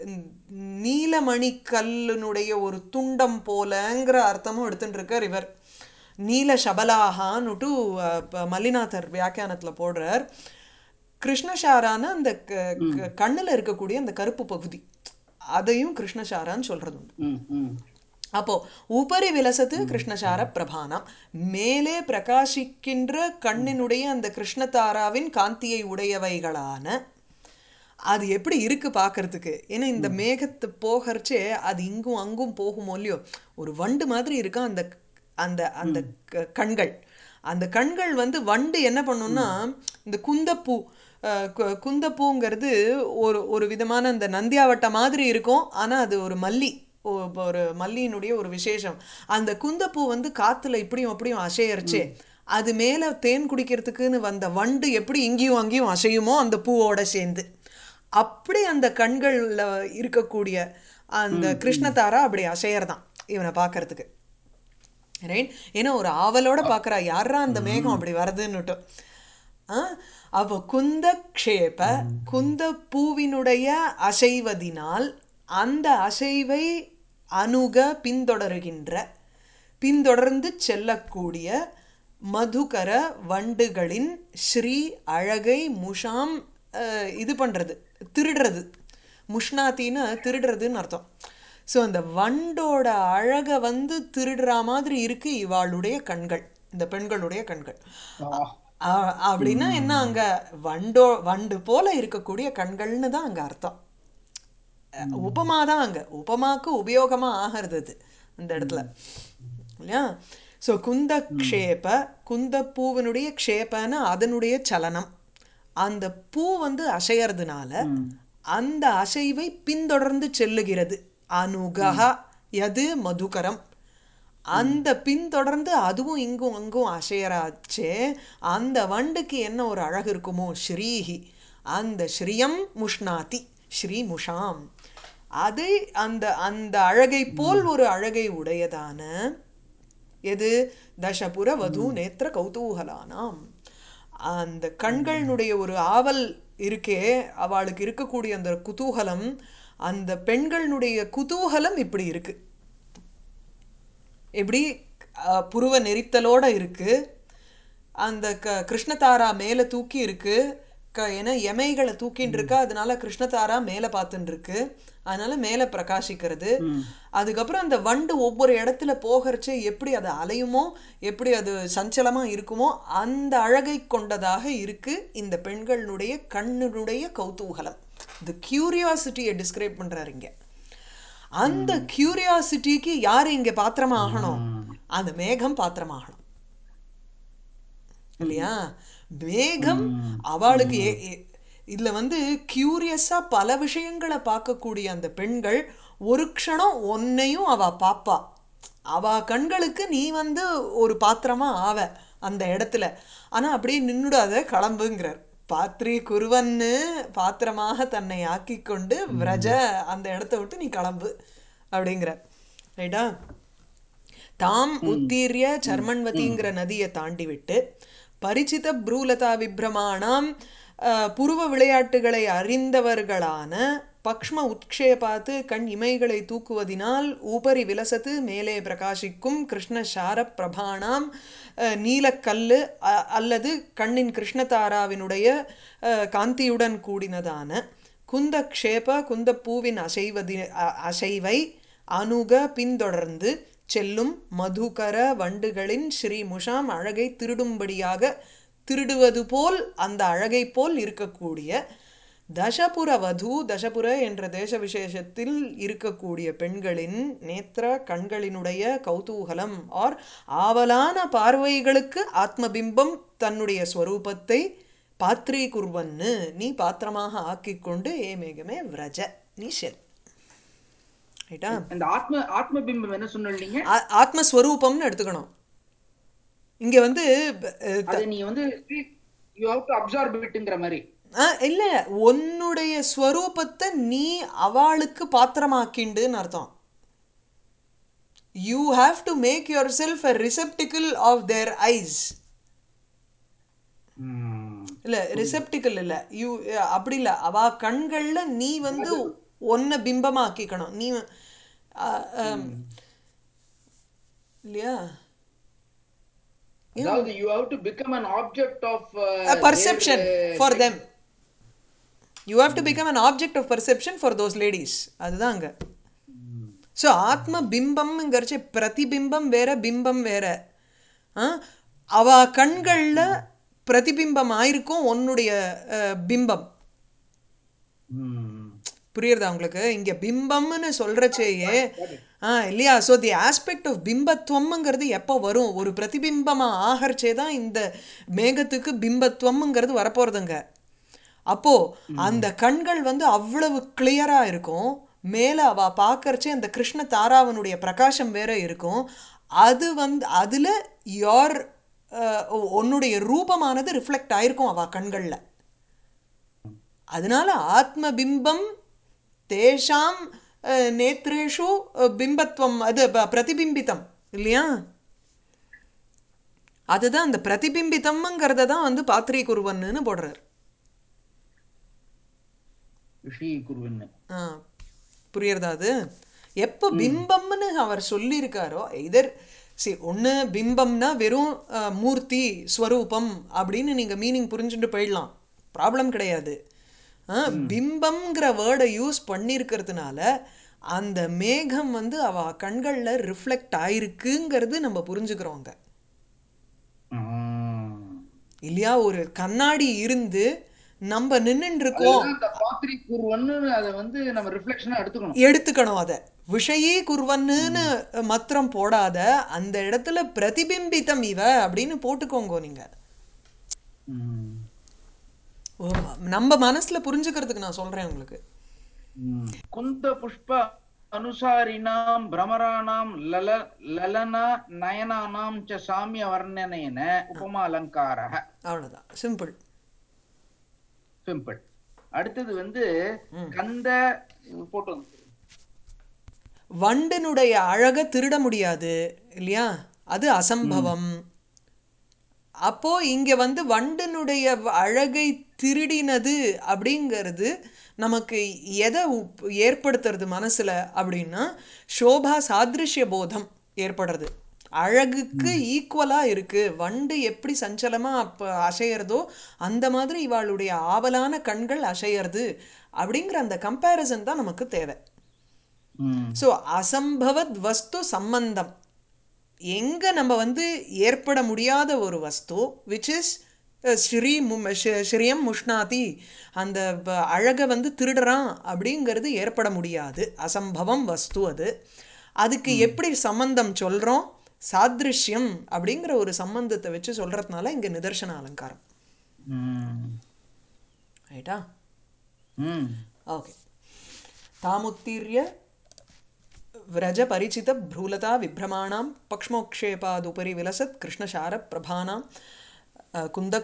நீலமணி கல்லினுடைய ஒரு துண்டம் போலங்கிற அர்த்தமும் எடுத்துட்டு இருக்கார் இவர் நீல சபலாகான்னுட்டு அஹ், ப- மல்லிநாதர் வியாக்கியானத்துல போடுறார் கிருஷ்ணசாரான அந்த க- க- கண்ணுல இருக்கக்கூடிய அந்த கருப்பு பகுதி அதையும் கிருஷ்ணசாரான்னு சொல்றது உண்டு ம், ம். அப்போ உபரி விலசத்து கிருஷ்ணசார பிரபானம் மேலே பிரகாசிக்கின்ற கண்ணினுடைய அந்த கிருஷ்ணதாராவின் காந்தியை உடையவைகளான அது எப்படி இருக்கு பார்க்கறதுக்கு ஏன்னா இந்த மேகத்து போகறச்சே அது இங்கும் அங்கும் போகுமோ இல்லையோ ஒரு வண்டு மாதிரி இருக்கும் அந்த அந்த அந்த க- கண்கள் அந்த கண்கள் வந்து வண்டு என்ன பண்ணும்னா இந்த குந்தப்பூ அஹ், கு- குந்தப்பூங்கிறது ஒரு ஒரு விதமான இந்த நந்தியாவட்டை மாதிரி இருக்கும் ஆனா அது ஒரு மல்லி ஒ- ஒரு மல்லியினுடைய ஒரு விசேஷம் அந்த குந்தப்பூ வந்து காத்துல இப்படியும் அப்படியும் அசையறச்சே அது மேல தேன் குடிக்கிறதுக்குன்னு வந்த வண்டு எப்படி இங்கேயும் அங்கேயும் அசையுமோ அந்த பூவோட சேர்ந்து அப்படி அந்த கண்கள்ல இருக்கக்கூடிய அந்த கிருஷ்ணதாரா அப்படி அசையறதான் இவனை பார்க்கறதுக்கு ரைட் ஏன்னா ஒரு ஆவலோட பார்க்கறா யாரா அந்த மேகம் அப்படி வருதுன்னுட்டு ஆ அப்போ குந்த க்ஷேப குந்த பூவினுடைய அசைவதினால் அந்த அசைவை அணுக பின்தொடருகின்ற பின்தொடர்ந்து செல்லக்கூடிய மதுகர வண்டுகளின் ஸ்ரீ அழகை முஷாம் அஹ், இது பண்றது திருடுறது முஷ்னாத்தின்னு திருடுறதுன்னு அர்த்தம் ஸோ அந்த வண்டோட அழகை வந்து திருடுற மாதிரி இருக்கு இவாளுடைய கண்கள் இந்த பெண்களுடைய கண்கள் ஆ. அ- அப்படின்னா என்ன அங்க வண்டோ வண்டு போல இருக்கக்கூடிய கண்கள்னு தான் அங்க அர்த்தம் உபமா தான் அங்க உபமாக்கு உபயோகமா ஆகிறது அது அந்த இடத்துல இல்லையா ஸோ குந்த க்ஷேப குந்த பூவினுடைய க்ஷேபன்னு அதனுடைய சலனம் அந்த பூ வந்து அசையறதுனால அந்த அசைவை பின்தொடர்ந்து செல்லுகிறது அனுகா எது மதுகரம் அந்த பின்தொடர்ந்து அதுவும் இங்கும் அங்கும் அசையறாச்சே அந்த வண்டுக்கு என்ன ஒரு அழகு இருக்குமோ ஸ்ரீஹி அந்த ஸ்ரீயம் முஷ்னாதி ஸ்ரீ முஷாம் அது அந்த அந்த அழகை போல் ஒரு அழகை உடையதான எது தசபுர வது நேத்திர கௌதூகலானாம் அந்த கண்களினுடைய ஒரு ஆவல் இருக்கே அவளுக்கு இருக்கக்கூடிய அந்த குதூகலம் அந்த பெண்களினுடைய குதூகலம் இப்படி இருக்கு எப்படி அஹ், புருவ நெரித்தலோட இருக்கு அந்த க கிருஷ்ணதாரா மேலே தூக்கி இருக்கு க ஏன்னா எமைகளை தூக்கின்னு இருக்கா அதனால கிருஷ்ணதாரா மேலே பார்த்துன்னு இருக்கு அதனால மேலே பிரகாசிக்கிறது அதுக்கப்புறம் அந்த வண்டு ஒவ்வொரு இடத்துல போகிறச்சே எப்படி அது அலையுமோ எப்படி அது சஞ்சலமா இருக்குமோ அந்த அழகை கொண்டதாக இருக்கு இந்த பெண்களுடைய கண்ணினுடைய கௌதூகலம் இந்த கியூரியாசிட்டியை டிஸ்கிரைப் பண்றாரு இங்க அந்த கியூரியாசிட்டிக்கு யார் இங்க பாத்திரமா ஆகணும் அந்த மேகம் பாத்திரமாகணும் இல்லையா மேகம் அவளுக்கு ஏ- ஏ- இதுல வந்து கியூரியஸா பல விஷயங்களை பார்க்கக்கூடிய அந்த பெண்கள் ஒரு க்ஷணம் ஒன்னையும் அவ பாப்பா அவ கண்களுக்கு நீ வந்து ஒரு பாத்திரமா ஆவ அந்த இடத்துல ஆனா அப்படியே நின்னுடாத கிளம்புங்கிறார் பாத்ரி குருவன்னு பாத்திரமாக தன்னை ஆக்கி கொண்டு விரஜ அந்த இடத்த விட்டு நீ கிளம்பு அப்படிங்கிறார் ரைட்டா தாம் உத்தீரிய சர்மன்வதிங்கிற நதியை தாண்டி விட்டு பரிச்சித ப்ரூலதா விப்ரமாணாம் அஹ், புருவ விளையாட்டுகளை அறிந்தவர்களான பக்ஷ்ம உத்க்ஷேபாத்து கண் இமைகளை தூக்குவதினால் ஊபரி விலசத்து மேலே பிரகாசிக்கும் கிருஷ்ண சார பிரபாணாம் அஹ், நீலக்கல்லு அ- அல்லது கண்ணின் கிருஷ்ணதாராவினுடைய அஹ், காந்தியுடன் கூடினதான குந்த க்ஷேப குந்த பூவின் அசைவதி அ- அசைவை அணுக பின்தொடர்ந்து செல்லும் மதுகர வண்டுகளின் ஸ்ரீ முஷாம் அழகை திருடும்படியாக திருடுவது போல் அந்த அழகை போல் இருக்கக்கூடிய தசபுர வது தசபுர என்ற தேச விசேஷத்தில் இருக்கக்கூடிய பெண்களின் நேத்திர கண்களினுடைய கௌதூகலம் ஆர் ஆவலான பார்வைகளுக்கு ஆத்மபிம்பம் தன்னுடைய ஸ்வரூபத்தை பாத்ரீ குர்வன்னு நீ பாத்திரமாக ஆக்கிக்கொண்டு ஏ மேகமே விரஜ நீ செல் ரைட்டா இந்த ஆத்ம ஆத்ம பிம்பம் என்ன சொன்னீங்க ஆ- ஆத்மஸ்வரூபம்னு எடுத்துக்கணும் இங்க வந்து அஹ், அது நீ வந்து யூ ஹவ் டு அப்சார்ப் இட்ங்கிற மாதிரி ஆ, இல்ல உன்னுடைய ஸ்வரூபத்தை நீ அவளுக்கு பாத்திரமாக்கிண்டுன்னு அர்த்தம் you have to make yourself a receptacle of their eyes இல்ல ரிசெப்டிக்கல் இல்ல யூ அப்படி இல்ல அவ கண்கள்ல நீ வந்து ஒன்ன பிம்பமாக்கிக்கணும் நீ ஆ, ஆம், இல்லையா அதாவது you have to become an object of perception for them you have to become an object of perception for those ladies அதுதான் அங்க ஸோ ஆத்ம பிம்பம்ங்கிறச்சு பிரதிபிம்பம் வேற பிம்பம் வேற ஆ? அவ கண்கள்ல பிரதிபிம்பம் ஆயிருக்கும் உன்னுடைய அஹ், பிம்பம் புரியுறதா உங்களுக்கு இங்க பிம்பம்னு சொல்றச்சேயே ஆ இல்லையா ஸோ தி ஆஸ்பெக்ட் ஆஃப் பிம்பத்துவம்ங்கிறது எப்போ வரும் ஒரு பிரதிபிம்பமா ஆகறச்சே தான் இந்த மேகத்துக்கு பிம்பத்துவம்ங்கிறது வரப்போறதுங்க அப்போ அந்த கண்கள் வந்து அவ்வளவு கிளியரா இருக்கும் மேல அவ பார்க்கறச்சே அந்த கிருஷ்ண தாராவனுடைய பிரகாசம் வேற இருக்கும் அது வந்து அதுல யோர் உன்னுடைய ரூபமானது ரிஃப்ளெக்ட் ஆயிருக்கும் அவ கண்கள்ல அதனால ஆத்ம பிம்பம் தேஷாம் அஹ், நேத்ரேஷு அஹ், பிம்பத்வம் அது ப- பிரதிபிம்பிதம் இல்லையா அதுதான் அந்த பிரதிபிம்பிதம்ங்கிறத தான் வந்து பாத்திரீகுருவன்னு போடுறார் விஷயீகுருவன் ஆ புரியுறதா அது எப்போ பிம்பம்னு அவர் சொல்லியிருக்காரோ இதர் சி ஒன்று பிம்பம்னா வெறும் ஆ, மூர்த்தி ஸ்வரூபம் அப்படின்னு நீங்கள் மீனிங் புரிஞ்சுட்டு போயிடலாம் ப்ராப்ளம் கிடையாது ஆ, பிம்பம்ங்கிற வேர்டை யூஸ் பண்ணியிருக்கிறதுனால அந்த மேகம் வந்து அவ கண்களில் ரிஃப்ளெக்ட் ஆயிருக்குங்கிறது நம்ம புரிஞ்சுக்கிறோங்க இல்லையா ஒரு கண்ணாடி இருந்து நம்ம நின்னுட்டு இருக்கோம் அந்த பாத்திரி குருவன்னு அதை வந்து நம்ம ரிஃப்ளெக்ஷனா எடுத்துக்கணும் எடுத்துக்கணும் அதை விஷயீ குர்வன்னு மத்திரம் போடாத அந்த இடத்துல பிரதிபிம்பித்தம் இவ அப்படின்னு போட்டுக்கோங்க நீங்க ம். ஓ, நம்ம மனசுல புரிஞ்சுக்கிறதுக்கு நான் சொல்றேன் உங்களுக்கு ம். குந்த புஷ்ப அனுசாரிணாம் பிரமராணாம் லல லலன நயனானாம் ச சாமிய வர்ணனேன உபமா அலங்காரः அவ்வளவுதான் சிம்பிள் சிம்பிள் அடுத்தது வந்து கந்த போட்டோ வண்டனுடைய அழக திருட முடியாது இல்லையா அது அசம்பவம் அப்போ இங்க வந்து வண்டனுடைய வ- அழகை திருடினது அப்படிங்கிறது நமக்கு எதை உப்- ஏற்படுத்துறது மனசுல அப்படின்னா சோபா சாதிருஷ்ய போதம் ஏற்படுறது அழகுக்கு ஈக்குவலா இருக்கு வண்டு எப்படி சஞ்சலமா அப்ப அசையறதோ அந்த மாதிரி இவாளுடைய ஆவலான கண்கள் அசையறது அப்படிங்கிற அந்த கம்பேரிசன் தான் நமக்கு தேவை ஸோ அசம்பவத் வஸ்து சம்பந்தம் எங்க நம்ம வந்து ஏற்பட முடியாத ஒரு வஸ்து விச் இஸ் ஸ்ரீ மு- ஷ- ஸ்ரீயம் முஷ்ணாதி அந்த ப- அழகை வந்து திருடுறான் அப்படிங்கிறது ஏற்பட முடியாது அசம்பவம் வஸ்து அது அதுக்கு எப்படி சம்பந்தம் சொல்றோம் சாதிருஷ்யம் அப்படிங்கிற ஒரு சம்பந்தத்தை வச்சு சொல்றதுனால இங்க நிதர்சன அலங்காரம் ரைட்டா ஓகே தாமுத்தீர்ய व्रजपरिचितभ्रूलता विभ्रमाणां पक्ष्मोक्षेपादुपरि विलसत् कृष्णशारप्रभानां अ,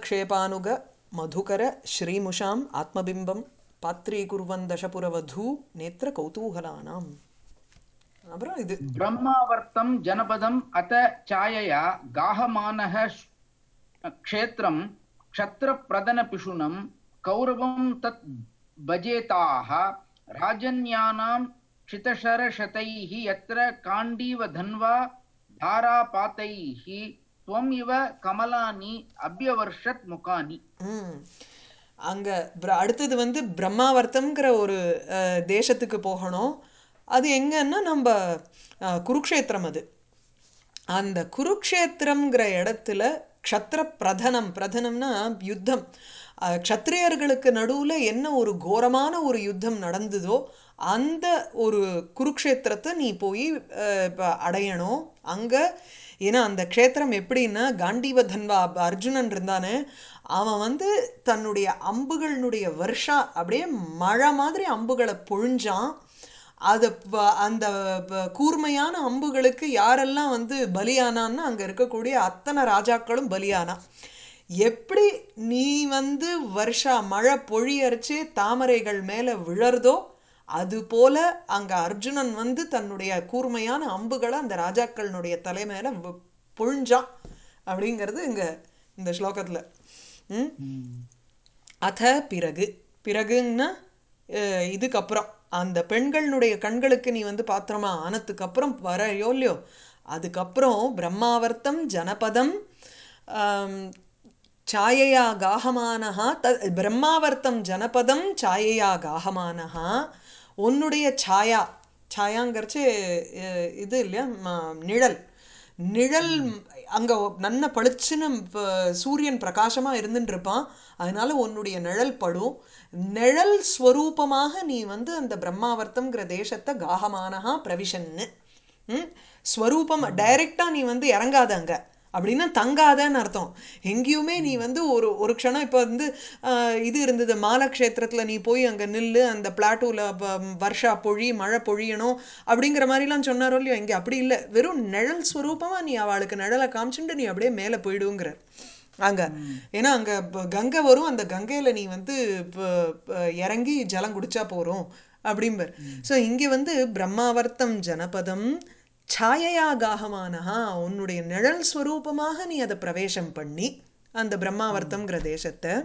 कुन्दक्षेपानुगमधुकरश्रीमुषाम् आत्मबिम्बं पात्रीकुर्वन् दशपुरवधू नेत्रकौतूहलानाम् அப்புறம் இது ब्रह्मावर्तं जनपदम् अत छायया गाहमानः श- क्षेत्रं क्षत्रप्रदनपिशुनं कौरवं तत् भजेताः राजन्यानां क्षितशरशतैः यत्र काण्डीवधन्वा धारापातैः त्वम् इव कमलानि अभ्यवर्षत् मुखानि ம் அங்க பிர- அடுத்தது வந்து பிரம்மாவர்த்தம்ங்கிற ஒரு அஹ், தேசத்துக்கு போகணும் அது எங்கன்னா நம்ம அஹ், குருக்ஷேத்திரம் அது அந்த குருக்ஷேத்திரம்ங்கிற இடத்துல க்ஷத்ர பிரதனம் பிரதனம்னா யுத்தம் அஹ், க்ஷத்ரியர்களுக்கு நடுவுல என்ன ஒரு கோரமான ஒரு யுத்தம் நடந்ததோ அந்த ஒரு குருக்ஷேத்திரத்தை நீ போய் அஹ், இப்ப அடையணும் அங்க ஏன்னா அந்த க்ஷேத்திரம் எப்படின்னா காண்டீவ தன்வா அப்ப அர்ஜுனன் இருந்தானே அவன் வந்து தன்னுடைய அம்புகளினுடைய வருஷா அப்படியே மழை மாதிரி அம்புகளை பொழிஞ்சான் அது ப- அந்த ப- கூர்மையான அம்புகளுக்கு யாரெல்லாம் வந்து பலியானான்னு அங்க இருக்கக்கூடிய அத்தனை ராஜாக்களும் பலியானா எப்படி நீ வந்து வருஷா மழை பொழியரிச்சு தாமரைகள் மேல விழறதோ அது போல அங்க அர்ஜுனன் வந்து தன்னுடைய கூர்மையான அம்புகளை அந்த ராஜாக்களினுடைய தலை மேல வி- பொழிஞ்சான் அப்படிங்கிறது இங்க இந்த ஸ்லோகத்துல ம் அத பிறகு பிறகுன்னா அஹ், இதுக்கப்புறம் அந்த பெண்களுடைய கண்களுக்கு நீ வந்து பாத்திரமா ஆனதுக்கு அப்புறம் வரையோ இல்லையோ அதுக்கப்புறம் பிரம்மாவர்த்தம் ஜனபதம் ஆம், சாயையா காகமானஹா த பிரம்மாவர்த்தம் ஜனபதம் சாயையா காகமானஹா உன்னுடைய சாயா சாயாங்கிறச்சு அஹ், இது இல்லையா ம- நிழல் நிழல் அங்க நல்ல பளிச்சுன்னு ப- சூரியன் பிரகாசமா இருந்துட்டு இருப்பான் அதனால உன்னுடைய நிழல் படும் நிழல் ஸ்வரூபமாக நீ வந்து அந்த பிரம்மாவர்த்தம்ங்கிற தேசத்தை காகமானஹா பிரவிஷன்னு ம் ஸ்வரூபம் டைரக்டா நீ வந்து இறங்காத அங்க அப்படின்னா தங்காதன்னு அர்த்தம் எங்கேயுமே நீ வந்து ஒரு ஒரு க்ஷணம் இப்போ வந்து ஆஹ், இது இருந்தது மாலக்ஷேத்திரத்தில் நீ போய் அங்கே நில்லு அந்த பிளாட்டூவில் வருஷா பொழி மழை பொழியணும் அப்படிங்கிற மாதிரிலாம் சொன்னாரோ இல்லையோ இங்கே அப்படி இல்லை வெறும் நிழல் ஸ்வரூபமாக நீ அவளுக்கு நிழலை காமிச்சுட்டு நீ அப்படியே மேலே போயிடுங்கிற அங்க ஏன்னா அங்க ப- கங்கை வரும் அந்த கங்கையில நீ வந்து ப- ப- இறங்கி ஜலம் குடிச்சா போறோம் அப்படிம்பர் ஸோ இங்க வந்து பிரம்மாவர்த்தம் ஜனபதம் சாயையா காகமானஹா உன்னுடைய நிழல் ஸ்வரூபமாக நீ அதை பிரவேசம் பண்ணி அந்த பிரம்மாவர்த்தம்ங்கிற தேசத்தை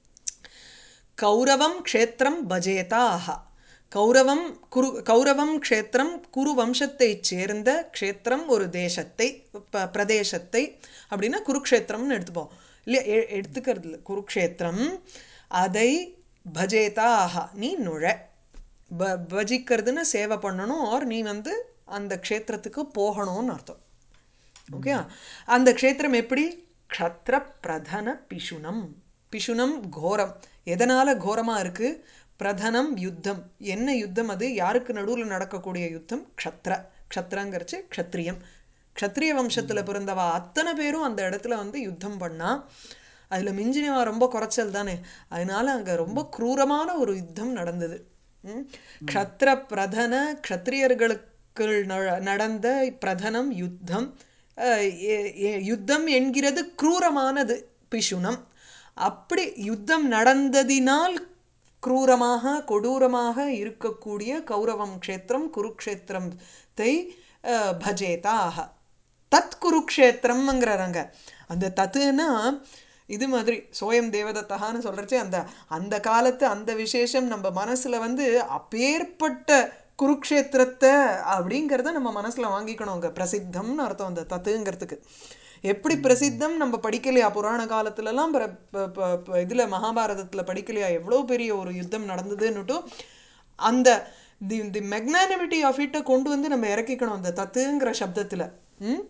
கௌரவம் க்ஷேத்திரம் பஜேதாக கௌரவம் குரு கௌரவம் க்ஷேத்திரம் குரு வம்சத்தைச் சேர்ந்த க்ஷேத்திரம் ஒரு தேசத்தை ப பிரதேசத்தை அப்படின்னா குருக்ஷேத்திரம்னு எடுத்துப்போம் இல்லையா எ- எடுத்துக்கிறது இல்லை குருக்ஷேத்திரம் அதை பஜேதாக நீ நுழ ப பஜிக்கிறதுன்னு சேவை பண்ணணும் ஆர் நீ வந்து அந்த க்ஷேத்திரத்துக்கு போகணும்னு அர்த்தம் ஓகே அந்த க்ஷேத்திரம் எப்படி க்ஷத்ர பிரதன பிஷுனம் பிஷுனம் கோரம் எதனால கோரமா இருக்கு பிரதனம் யுத்தம் என்ன யுத்தம் அது யாருக்கு நடுவில் நடக்கக்கூடிய யுத்தம் க்ஷத்ர க்ஷத்ரங்கிறச்சு க்ஷத்ரியம் க்ஷத்ரிய வம்சத்துல பிறந்தவா அத்தனை பேரும் அந்த இடத்துல வந்து யுத்தம் பண்ணா அதுல மிஞ்சினவா ரொம்ப குறைச்சல் தானே அதனால அங்க ரொம்ப குரூரமான ஒரு யுத்தம் நடந்தது ம்? க்ஷத்ர பிரதன க்ஷத்ரியர்களுக்கு ந- நடந்த பிரதனம் யுத்தம் அஹ், எ- எ- யுத்தம் என்கிறது குரூரமானது பிஷுனம் அப்படி யுத்தம் நடந்ததினால் குரூரமாக கொடூரமாக இருக்கக்கூடிய கௌரவம் க்ஷேத்திரம் குருக்ஷேத்திரத்தை அஹ், பஜேதாக தத் குருக்ஷேத்திரம்ங்கிறாங்க அந்த தத்துன்னா இது மாதிரி சோயம் தேவதத்தகான்னு சொல்றச்சே அந்த அந்த காலத்து அந்த விசேஷம் நம்ம மனசுல வந்து அப்பேற்பட்ட குருக்ஷேத்திரத்தை அப்படிங்கிறத நம்ம மனசுல வாங்கிக்கணுங்க பிரசித்தம்னு அர்த்தம் அந்த தத்துங்கிறதுக்கு எப்படி பிரசித்தம் நம்ம படிக்கலையா புராண காலத்துலலாம் பிர- ப- ப- ப- இதுல மகாபாரதத்துல படிக்கலையா எவ்வளோ பெரிய ஒரு யுத்தம் நடந்ததுன்னுட்டும் அந்த தி தி மெக்னானிமிட்டி ஆஃப் இட்டை கொண்டு வந்து நம்ம இறக்கிக்கணும் அந்த தத்துங்கிற சப்தத்துல ம்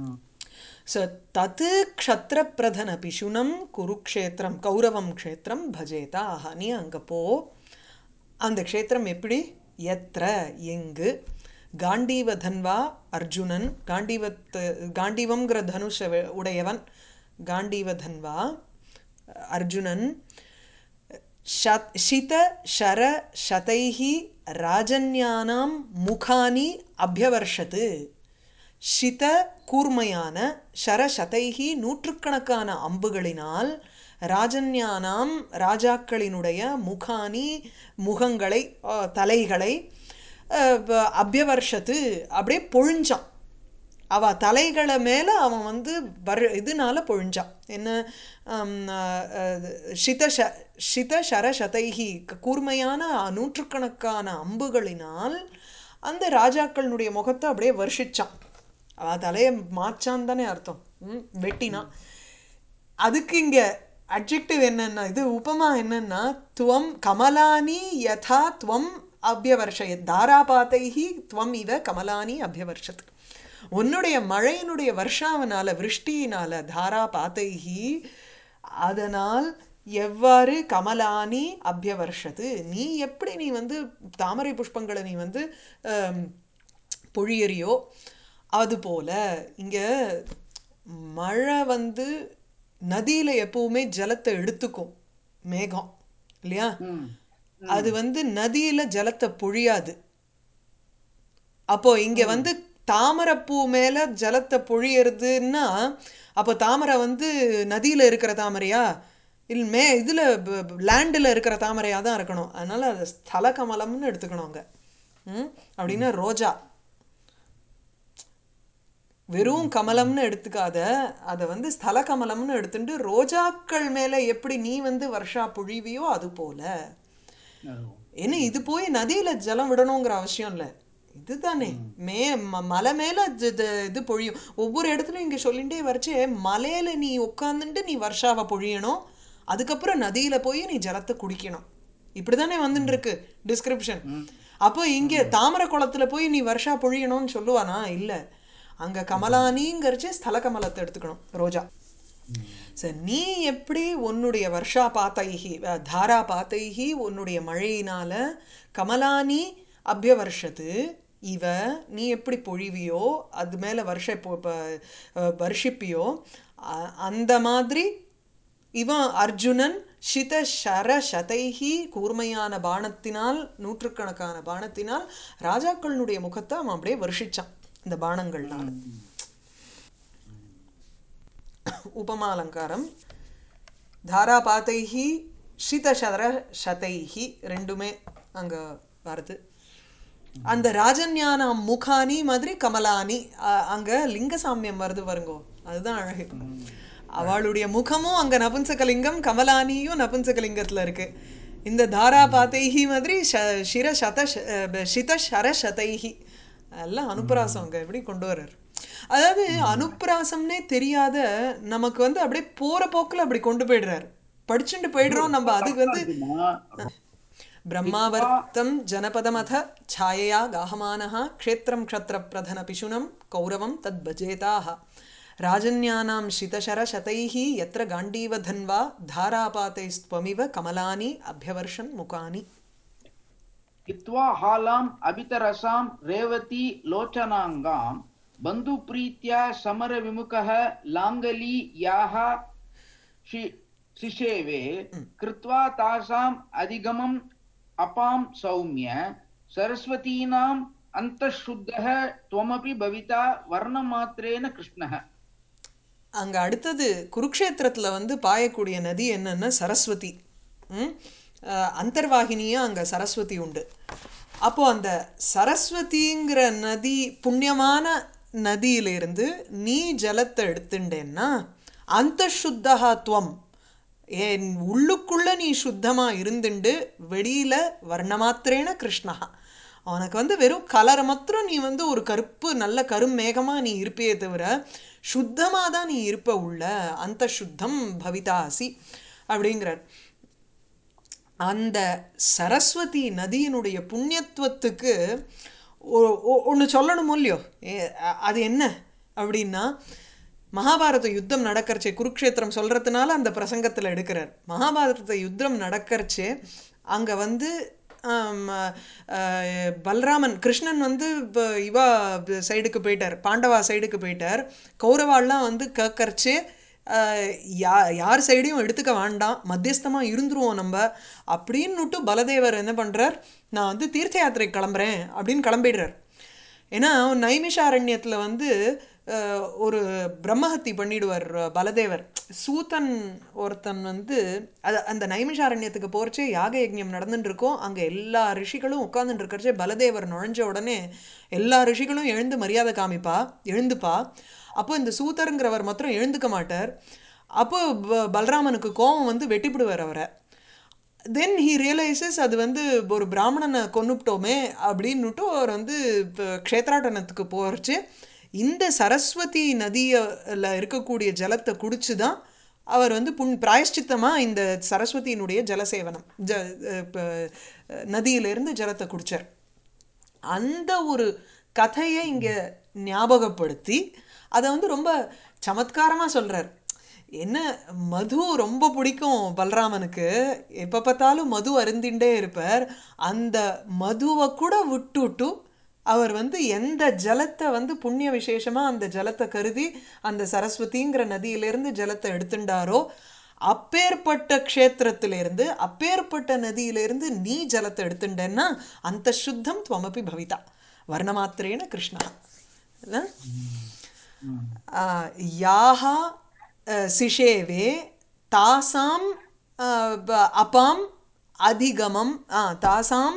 स तत् क्षत्रप्रधनपिशुनं குருக்ஷேத்திரம் கௌரவம் க்ஷேத்திரம் பஜேதாக நீ அங்கே போ அந்த க்ஷேத்திரம் எப்படி எத்திர எங்கு காண்டீவதன்வா அர்ஜுனன் காண்டீவத்து காண்டீவம்ங்கிற தனுஷ உடையவன் காண்டீவதன்வா அர்ஜுனன் शत शित शर शतैः राजन्यानां मुखानि अभ्यवर्षत् ஷித கூர்மையான ஷரசதைஹி நூற்றுக்கணக்கான அம்புகளினால் ராஜன்யானாம் ராஜாக்களினுடைய முகானி முகங்களை ஆ, தலைகளை அஹ், ப- அபியவர்ஷத்து அப்படியே பொழிஞ்சான் அவ தலைகளை மேல அவன் வந்து வரு இதனால பொழிஞ்சான் என்ன ஆம், அஹ், அஹ், ஷித ஷ- ஷித ஷரசதைஹி கூர்மையான நூற்றுக்கணக்கான அம்புகளினால் அந்த ராஜாக்களினுடைய முகத்தை அப்படியே வருஷிச்சான் அவ தலையை மாச்சான் தானே அர்த்தம் ம், வெட்டினான் அதுக்கு இங்க அட்ஜெக்டிவ் என்னன்னா இது உபமா என்னன்னா துவம் கமலானி யதா துவம் அபியவர்ஷய தாராபாத்தைஹி துவம் இவ கமலானி அபியவர்ஷத் உன்னுடைய மழையினுடைய வருஷாவனால விருஷ்டியினால தாரா பாத்தைஹி அதனால் எவ்வாறு கமலானி அபியவர்ஷது நீ எப்படி நீ வந்து தாமரை புஷ்பங்களை நீ வந்து ஆம், பொழியறியோ அதுபோல இங்க மழை வந்து நதியில எப்பவுமே ஜலத்தை எடுத்துக்கும் மேகம் இல்லையா ம் அது வந்து நதியில ஜலத்தை பொழியாது அப்போ இங்க வந்து தாமரைப்பூ மேல ஜலத்தை பொழியறதுன்னா அப்போ தாமரை வந்து நதியில இருக்கிற தாமரையா இல் மே இதுல லேண்டில் இருக்கிற தாமரையா தான் இருக்கணும் அதனால அது ஸ்தல கமலம்னு எடுத்துக்கணும் அங்க ம் அப்படின்னா ரோஜா வெறும் கமலம்னு எடுத்துக்காத அதை வந்து ஸ்தல கமலம்னு எடுத்துட்டு ரோஜாக்கள் மேல எப்படி நீ வந்து வருஷா பொழிவியோ அது போல என்ன இது போய் நதியில ஜலம் விடணுங்கிற அவசியம் இல்லை இதுதானே மே ம- மலை மேல ஜ- ஜ- இது பொழியும் ஒவ்வொரு இடத்துலயும் இங்க சொல்லிட்டே வரைச்சே மலையில நீ உட்காந்துட்டு நீ வருஷாவை பொழியணும் அதுக்கப்புறம் நதியில போய் நீ ஜலத்தை குடிக்கணும் இப்படிதானே வந்துட்டு இருக்கு டிஸ்கிரிப்ஷன் அப்போ இங்க தாமரை குளத்துல போய் நீ வருஷா பொழியணும்னு சொல்லுவானா இல்ல அங்க கமலானிங்கிறச்சு ஸ்தல கமலத்தை எடுத்துக்கணும் ரோஜா சரி நீ எப்படி உன்னுடைய வருஷா பாத்தைஹி அஹ், தாரா பாத்தைஹி உன்னுடைய மழையினால கமலானி அபியவர்ஷத்து இவ நீ எப்படி பொழிவியோ அது மேல வருஷ பொ- ப- அஹ், வருஷிப்பியோ அ- அந்த மாதிரி இவன் அர்ஜுனன் சித ஷர சதைஹி கூர்மையான பாணத்தினால் நூற்றுக்கணக்கான பாணத்தினால் ராஜாக்களுடைய முகத்தை அவன் அப்படியே வருஷிச்சான் இந்த பாணங்கள்னால உபமாலங்காரம் தாராபாத்தைஹி ஷிதசர சதைஹி ரெண்டுமே அங்க வருது அந்த ராஜன்யானாம் முகானி மாதிரி கமலானி அ- அங்க லிங்க சாமியம் வருது பாருங்கோ அதுதான் அழகு அவளுடைய முகமும் அங்க நபுன்சகலிங்கம் கமலானியும் நபுன்சகலிங்கத்துல இருக்கு இந்த தாரா பாத்தைஹி மாதிரி ஷ- சிர சத ஷ- அஹ் சித ஷர சதைஹி எல்லாம் அனுப்புராசம் அங்க எப்படி கொண்டு வர்றார் அதாவது அனுப்புராசம்னே தெரியாத நமக்கு வந்து அப்படியே போற போக்குல அப்படி கொண்டு போயிடுறாரு படிச்சுட்டு போயிடுறோம் நம்ம அதுக்கு வந்து ब्रह्मावर्तं जनपदमथ छायया गाहमानः क्षेत्रं क्षत्रप्रधनपिशुनं कौरवं तद्भजेताः राजन्यानां शितशरशतैः यत्र गाण्डीवधन्वा धारापातैस्त्वमिव कमलानि अभ्यवर्षन् मुखानि हित्वा हालाम् अभितरसां रेवती लोचनाङ्गां बन्धुप्रीत्या समरविमुखः लाङ्गली याः शि- शिशेवे कृत्वा तासाम् अधिगमम् अपां सौम्य सरस्वतीनाम् अन्तःशुद्धः त्वमपि भविता वर्णमात्रेण कृष्णः அங்க அடுத்தது குருக்ஷேத்திரத்துல வந்து பாயக்கூடிய நதி என்னன்னா சரஸ்வதி ம்? அஹ், அந்தர்வாகினியா அங்க சரஸ்வதி உண்டு அப்போ அந்த சரஸ்வதிங்கிற நதி புண்ணியமான நதியிலிருந்து நீ ஜலத்தை எடுத்துட்டேன்னா அந்த சுத்தகா துவம் என் உள்ளுக்குள்ள நீ சுத்தமா இருந்துண்டு வெளியில வர்ணமாத்திரேன கிருஷ்ணஹா அவனுக்கு வந்து வெறும் கலரை மாத்திரம் நீ வந்து ஒரு கருப்பு நல்ல கருமேகமா நீ இருப்பே தவிர சுத்தமா தான் நீ இருப்ப உள்ள அந்த சுத்தம் பவிதாசி அப்படிங்கிறார் அந்த சரஸ்வதி நதியினுடைய புண்ணியத்துவத்துக்கு ஒன்று சொல்லணும் இல்லையோ ஏ- அ- அது என்ன அப்படின்னா மகாபாரத யுத்தம் நடக்கறச்சே குருக்ஷேத்திரம் சொல்றதுனால அந்த பிரசங்கத்தில் எடுக்கிறார் மகாபாரத யுத்தம் நடக்கறச்சே அங்கே வந்து ஆம், அஹ், பல்ராமன் கிருஷ்ணன் வந்து இப்போ இவா சைடுக்கு போயிட்டார் பாண்டவா சைடுக்கு போயிட்டார் கௌரவாள்லாம் வந்து கேட்கறச்சே ஆஹ் யா யார் சைடையும் எடுத்துக்க வேண்டாம் மத்தியஸ்தமாக இருந்துருவோம் நம்ம அப்படின்னுட்டு பலதேவர் என்ன பண்ணுறார் நான் வந்து தீர்த்த யாத்திரை கிளம்புறேன் அப்படின்னு கிளம்பிடுறார் ஏன்னா நைமிஷாரண்யத்தில் வந்து ஆஹ், ஒரு பிரம்மஹத்தி பண்ணிடுவார் பலதேவர் சூதன் ஒருத்தன் வந்து அது அந்த நைமிஷாரண்யத்துக்கு போகிறச்சே யாக யஜ்ஞம் நடந்துட்டு இருக்கோம் அங்கே எல்லா ரிஷிகளும் உட்காந்துட்டு இருக்கிறச்சே பலதேவர் நுழைஞ்ச உடனே எல்லா ரிஷிகளும் எழுந்து மரியாதை காமிப்பா எழுந்துப்பா அப்போ இந்த சூதருங்கிறவர் மாத்திரம் எழுந்துக்க மாட்டார் அப்போ ப- பலராமனுக்கு கோபம் வந்து வெட்டிப்பிடுவார் அவரை தென் ஹீ ரியலைசஸ் அது வந்து ஒரு பிராமணனை கொன்னுப்ட்டோமே அப்படின்னுட்டு அவர் வந்து இப்போ க்ஷேத்ராட்டனத்துக்கு போகிறச்சு இந்த சரஸ்வதி நதியில் இருக்கக்கூடிய ஜலத்தை குடிச்சு தான் அவர் வந்து புண் பிராயஷ்சித்தமாக இந்த சரஸ்வதியினுடைய ஜலசேவனம் ஜ இப்போ நதியிலிருந்து ஜலத்தை குடிச்சார் அந்த ஒரு கதையை இங்கே ஞாபகப்படுத்தி அதை வந்து ரொம்ப சமத்காரமாக சொல்கிறார் என்ன மது ரொம்ப பிடிக்கும் பலராமனுக்கு எப்போ பார்த்தாலும் மது அருந்திண்டே இருப்பார் அந்த மதுவை கூட விட்டுட்டு அவர் வந்து எந்த ஜலத்தை வந்து புண்ணிய விசேஷமாக அந்த ஜலத்தை கருதி அந்த சரஸ்வதிங்கிற நதியிலிருந்து ஜலத்தை எடுத்துட்டாரோ அப்பேற்பட்ட க்ஷேத்திரத்திலிருந்து அப்பேற்பட்ட நதியிலிருந்து நீ ஜலத்தை எடுத்துட்டேன்னா அந்த சுத்தம் துவமப்பி பவிதா வர்ணமாத்திரேன கிருஷ்ணா இல்ல? ம். ஆ, யாः அ, சிஷேவே தாசாம் அ, ப- அபாம் அதிகமம் ஆ, தாசாம்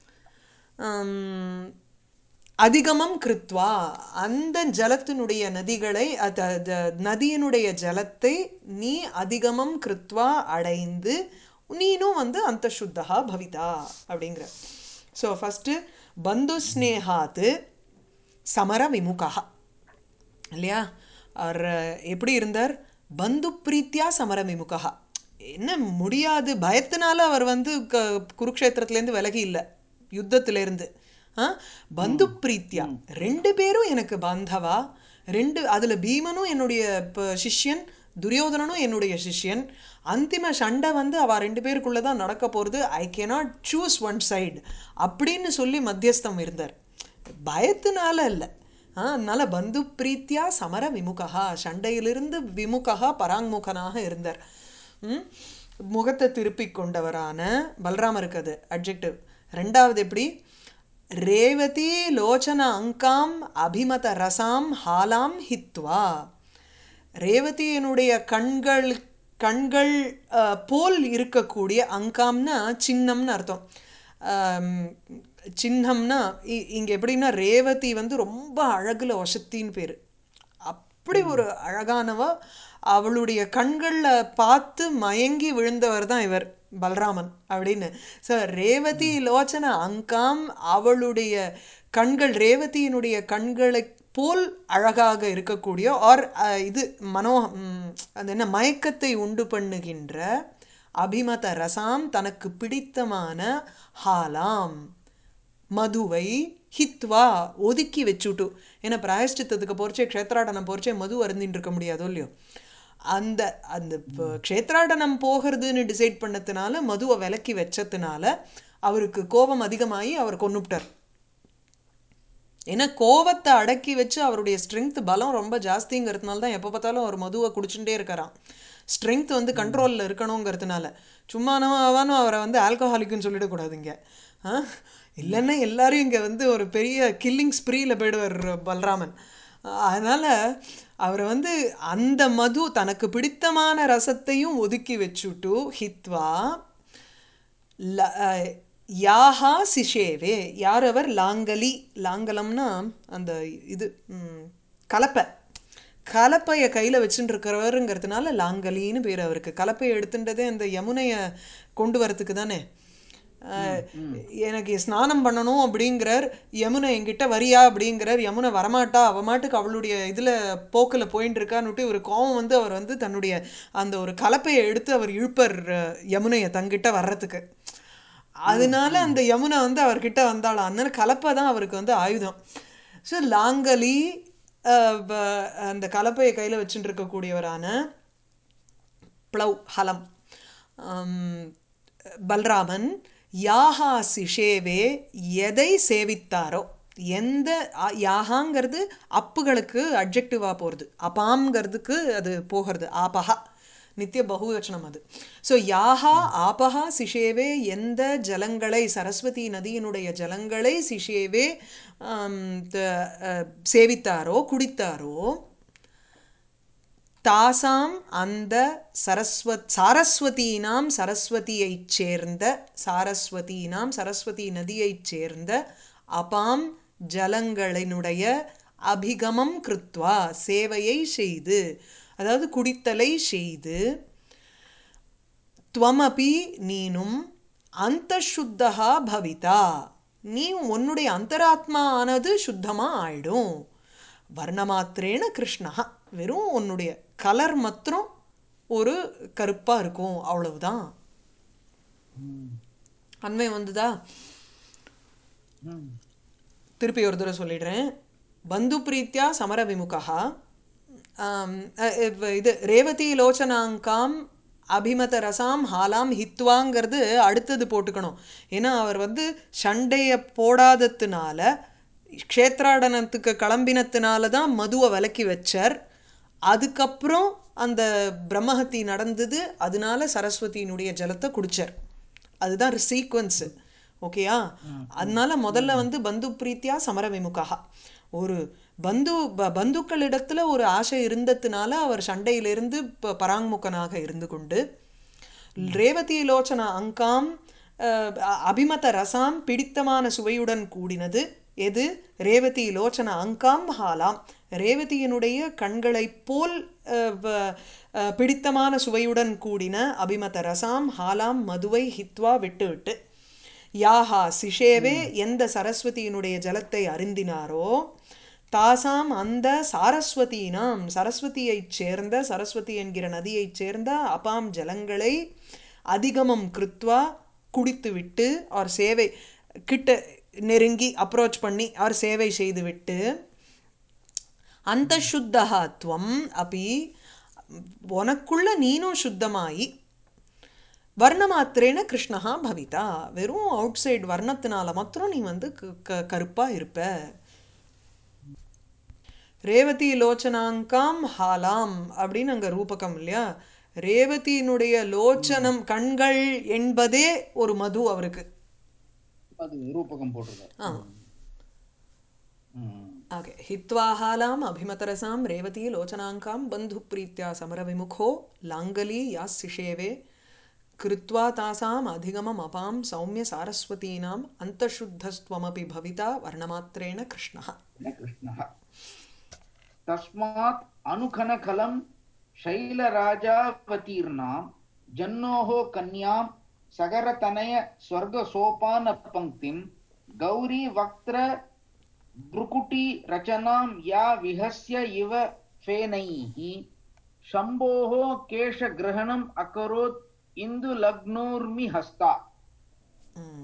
ஆம், அதிகமம் கிருத்வா அந்த ஜலத்தினுடைய நதிகளை அத த- நதியினுடைய ஜலத்தை நீ அதிகமம் கிருத்வா அடைந்து நீனும் வந்து அந்த சுத்தகா பவிதா அப்படிங்கிற ஸோ ஃபஸ்ட்டு பந்து ஸ்னேகாத்து சமர விமுகா இல்லையா அவர் எப்படி இருந்தார் பந்து பிரீத்தியா சமர விமுகா என்ன முடியாது பயத்தினால அவர் வந்து க குருக்ஷேத்திரத்துலேருந்து விலகி இல்லை யுத்தத்திலேருந்து ஆ பந்து பிரீத்தியா ரெண்டு பேரும் எனக்கு பாந்தவா ரெண்டு அதில் பீமனும் என்னுடைய ப- சிஷ்யன் துரியோதனனும் என்னுடைய சிஷ்யன் அந்திம சண்டை வந்து அவ ரெண்டு பேருக்குள்ள தான் நடக்க போகிறது I cannot choose one side அப்படின்னு சொல்லி மத்தியஸ்தம் இருந்தார் பயத்தினால இல்லை ஆ, அதனால பந்து பிரீத்தியா சமர விமுகா சண்டையிலிருந்து விமுகா பராங்முகனாக இருந்தார் ம்? முகத்தை திருப்பிக் கொண்டவரான பலராமருக்கு அது அட்ஜெக்டிவ் ரெண்டாவது எப்படி ரேவதி லோச்சன அங்காம் அபிமத ரசாம் ஹாலாம் ஹித்வா ரேவதியினுடைய கண்கள் கண்கள் அஹ், போல் இருக்கக்கூடிய அங்காம்னா சின்னம்னு அர்த்தம் ஆம், சின்னம்னா இ- இங்க எப்படின்னா ரேவதி வந்து ரொம்ப அழகுல வசத்தின்னு பேரு அப்படி ஒரு அழகானவ அவளுடைய கண்கள்ல பார்த்து மயங்கி விழுந்தவர் தான் இவர் பலராமன் அப்படின்னு ஸோ ரேவதி லோச்சன அங்காம் அவளுடைய கண்கள் ரேவதியினுடைய கண்களை போல் அழகாக இருக்கக்கூடிய ஆர் இது மனோ ம், அது என்ன மயக்கத்தை உண்டு பண்ணுகின்ற அபிமத ரசாம் தனக்கு பிடித்தமான ஹாலாம் மதுவை ஹித்வா ஒதுக்கி வச்சுட்டு ஏன்னா பிராயஷ்டித்தத்துக்கு போறச்சே க்ஷேத்ராடனம் போறச்சே மது அருந்தின்னு இருக்க முடியாதோ இல்லையோ அந்த அந்த ப- க்ஷேத்ராடனம் போகிறதுன்னு டிசைட் பண்ணதுனால மதுவை விலக்கி வச்சதுனால அவருக்கு கோபம் அதிகமாகி அவர் கொன்னுப்டார் ஏன்னா கோவத்தை அடக்கி வச்சு அவருடைய ஸ்ட்ரென்த் பலம் ரொம்ப ஜாஸ்திங்கிறதுனால தான் எப்போ பார்த்தாலும் அவர் மதுவை குடிச்சுட்டே இருக்காராம் ஸ்ட்ரென்த் வந்து கண்ட்ரோலில் இருக்கணுங்கிறதுனால சும்மானவானும் அவரை வந்து ஆல்கஹாலிக்குன்னு சொல்லிடக்கூடாதுங்க ஆ இல்லைன்னா எல்லாரும் இங்கே வந்து ஒரு பெரிய கில்லிங் ஸ்ப்ரீயில் போயிடுவார் பலராமன் அதனால் அவரை வந்து அந்த மது தனக்கு பிடித்தமான ரசத்தையும் ஒதுக்கி வச்சுட்டு ஹித்வா ல- அஹ், யாஹா சிஷேவே யார் அவர் லாங்கலி லாங்கலம்னா அந்த இது ம், கலப்பை கலப்பையை கையில் வச்சுட்டு இருக்கிறவருங்கிறதுனால லாங்கலின்னு பேர் அவருக்கு கலப்பையை எடுத்துட்டதே அந்த யமுனையை கொண்டு வரத்துக்கு தானே அஹ், எனக்கு ஸ்நானம் பண்ணணும் அப்படிங்கிறார் யமுனை என்கிட்ட வரியா அப்படிங்கிறார் யமுனை வரமாட்டா அவ மாட்டுக்கு அவளுடைய இதில் போக்கில் போயின்னு இருக்கான்னுட்டு ஒரு கோவம் வந்து அவர் வந்து தன்னுடைய அந்த ஒரு கலப்பையை எடுத்து அவர் இழுப்பர் அஹ், யமுனையை தங்கிட்ட வர்றதுக்கு அதனால அந்த யமுனை வந்து அவர்கிட்ட வந்தாளாம் அதனால கலப்பை தான் அவருக்கு வந்து ஆயுதம் ஸோ லாங்கலி அஹ், ப- அந்த கலப்பையை கையில் வச்சுட்டு இருக்கக்கூடியவரான ப்ளவ் ஹலம் ஆம், பல்ராமன் யாஹா சிஷேவே எதை சேவித்தாரோ எந்த ஆ- யாஹாங்கிறது அப்புகளுக்கு அட்ஜெக்டிவாக போகிறது அபாம்ங்கிறதுக்கு அது போகிறது ஆபஹா நித்திய பகுவச்சனம் அது ஸோ யாஹா ஆபஹா சிஷேவே எந்த ஜலங்களை சரஸ்வதி நதியினுடைய ஜலங்களை சிஷேவே ஆம், த- அஹ், சேவித்தாரோ குடித்தாரோ தாசாம் அந்த சரஸ்வத் சாரஸ்வதீனாம் சரஸ்வதியைச் சேர்ந்த சாரஸ்வதீனாம் சரஸ்வதி நதியைச் சேர்ந்த அபாம் ஜலங்களினுடைய அபிகமம் கிருத்வா சேவையை செய்து அதாவது குடித்தலை செய்து துவமபி நீனும் அந்த சுத்தகா பவிதா நீ உன்னுடைய அந்தராத்மா ஆனது சுத்தமா ஆயிடும் வர்ணமாத்திரேன கிருஷ்ணா வெறும் உன்னுடைய கலர் மாத்திரம் ஒரு கருப்பா இருக்கும் அவ்வளவுதான் ம். அண்மை வந்துதா ம். திருப்பி ஒரு தடவை சொல்லிடுறேன் பந்து பிரீத்தியா சமர விமுகா ஆம், அ- இவ்- இது ரேவதி லோச்சனாங்காம் அபிமத ரசாம் ஹாலாம் ஹித்வாங்கிறது அடுத்தது போட்டுக்கணும் ஏன்னா அவர் வந்து சண்டையை போடாததுனால க்ஷேத்ராடனத்துக்கு கிளம்பினத்துனால தான் மதுவை விலக்கி வச்சார் அதுக்கப்புறம் அந்த பிரம்மஹத்தி நடந்தது அதனால சரஸ்வதியினுடைய ஜலத்தை குடிச்சார் அதுதான் சீக்வன்ஸு ஓகேயா அதனால முதல்ல வந்து பந்து பிரீத்தியா சமர விமுகா ஒரு பந்து ப- பந்துக்களிடத்துல ஒரு ஆசை இருந்ததுனால அவர் சண்டையிலிருந்து ப- பராங்முகனாக இருந்து கொண்டு ரேவதி லோச்சன அங்காம் அஹ், அ- அபிமத ரசாம் பிடித்தமான சுவையுடன் கூடினது எது ரேவதி லோச்சன அங்காம் ஹாலாம் ரேவதியினுடைய கண்களைப் போல் அஹ், வ- அஹ், பிடித்தமான சுவையுடன் கூடின அபிமத ரசாம் ஹாலாம் மதுவை ஹித்வா விட்டு விட்டு யாஹா சிஷேவே எந்த சரஸ்வதியினுடைய ஜலத்தை அருந்தினாரோ தாசாம் அந்த சாரஸ்வதீனாம் சரஸ்வதியைச் சேர்ந்த சரஸ்வதி என்கிற நதியைச் சேர்ந்த அபாம் ஜலங்களை அதிகமம் கிருத்வா குடித்துவிட்டு அவர் சேவை கிட்ட நெருங்கி அப்ரோச் பண்ணி அவர் சேவை செய்துவிட்டு அந்த சுத்தகா துவம் அப்படி உனக்குள்ள நீனும் சுத்தமாயி வர்ணமாத்திரேன கிருஷ்ணஹா பவிதா வெறும் அவுட் சைடு வர்ணத்தினால மாத்திரம் நீ வந்து க- க- கருப்பா இருப்ப ரேவதி லோச்சனாங்காம் ஹாலாம் அப்படின்னு அங்க ரூபகம் இல்லையா ரேவதியினுடைய லோச்சனம் கண்கள் என்பதே ஒரு மது அவருக்கு அது ரூபகம் போட்டிருக்காரு ஆ ம். ஓகே ஹித்வாஹாலாம் அபிமதரசாம் ரேவதி லோச்சனாங்காம் பந்து பிரீத்யா சமரவிமுகோ லாங்கலி யாசிஷேவே கிருத்வா தாசாம் அதிகமம் அபாம் சௌமிய சாரஸ்வதீனாம் அந்தசுத்தஸ்துவமபி பவிதா வர்ணமாத்திரேண கிருஷ்ணः न कृष्णः तस्मात् अनुखनकलं शैलराजावतीर्णां जह्नोः कन्यां सगरतनय स्वर्गसोपानपङ्क्तिं गौरीवक्त्र भ्रुकुटी रचनां या विहस्य इव फेनैः शम्भोः केशग्रहणम् अकरोत् इन्दुलग्नोर्मि हस्ता ம்.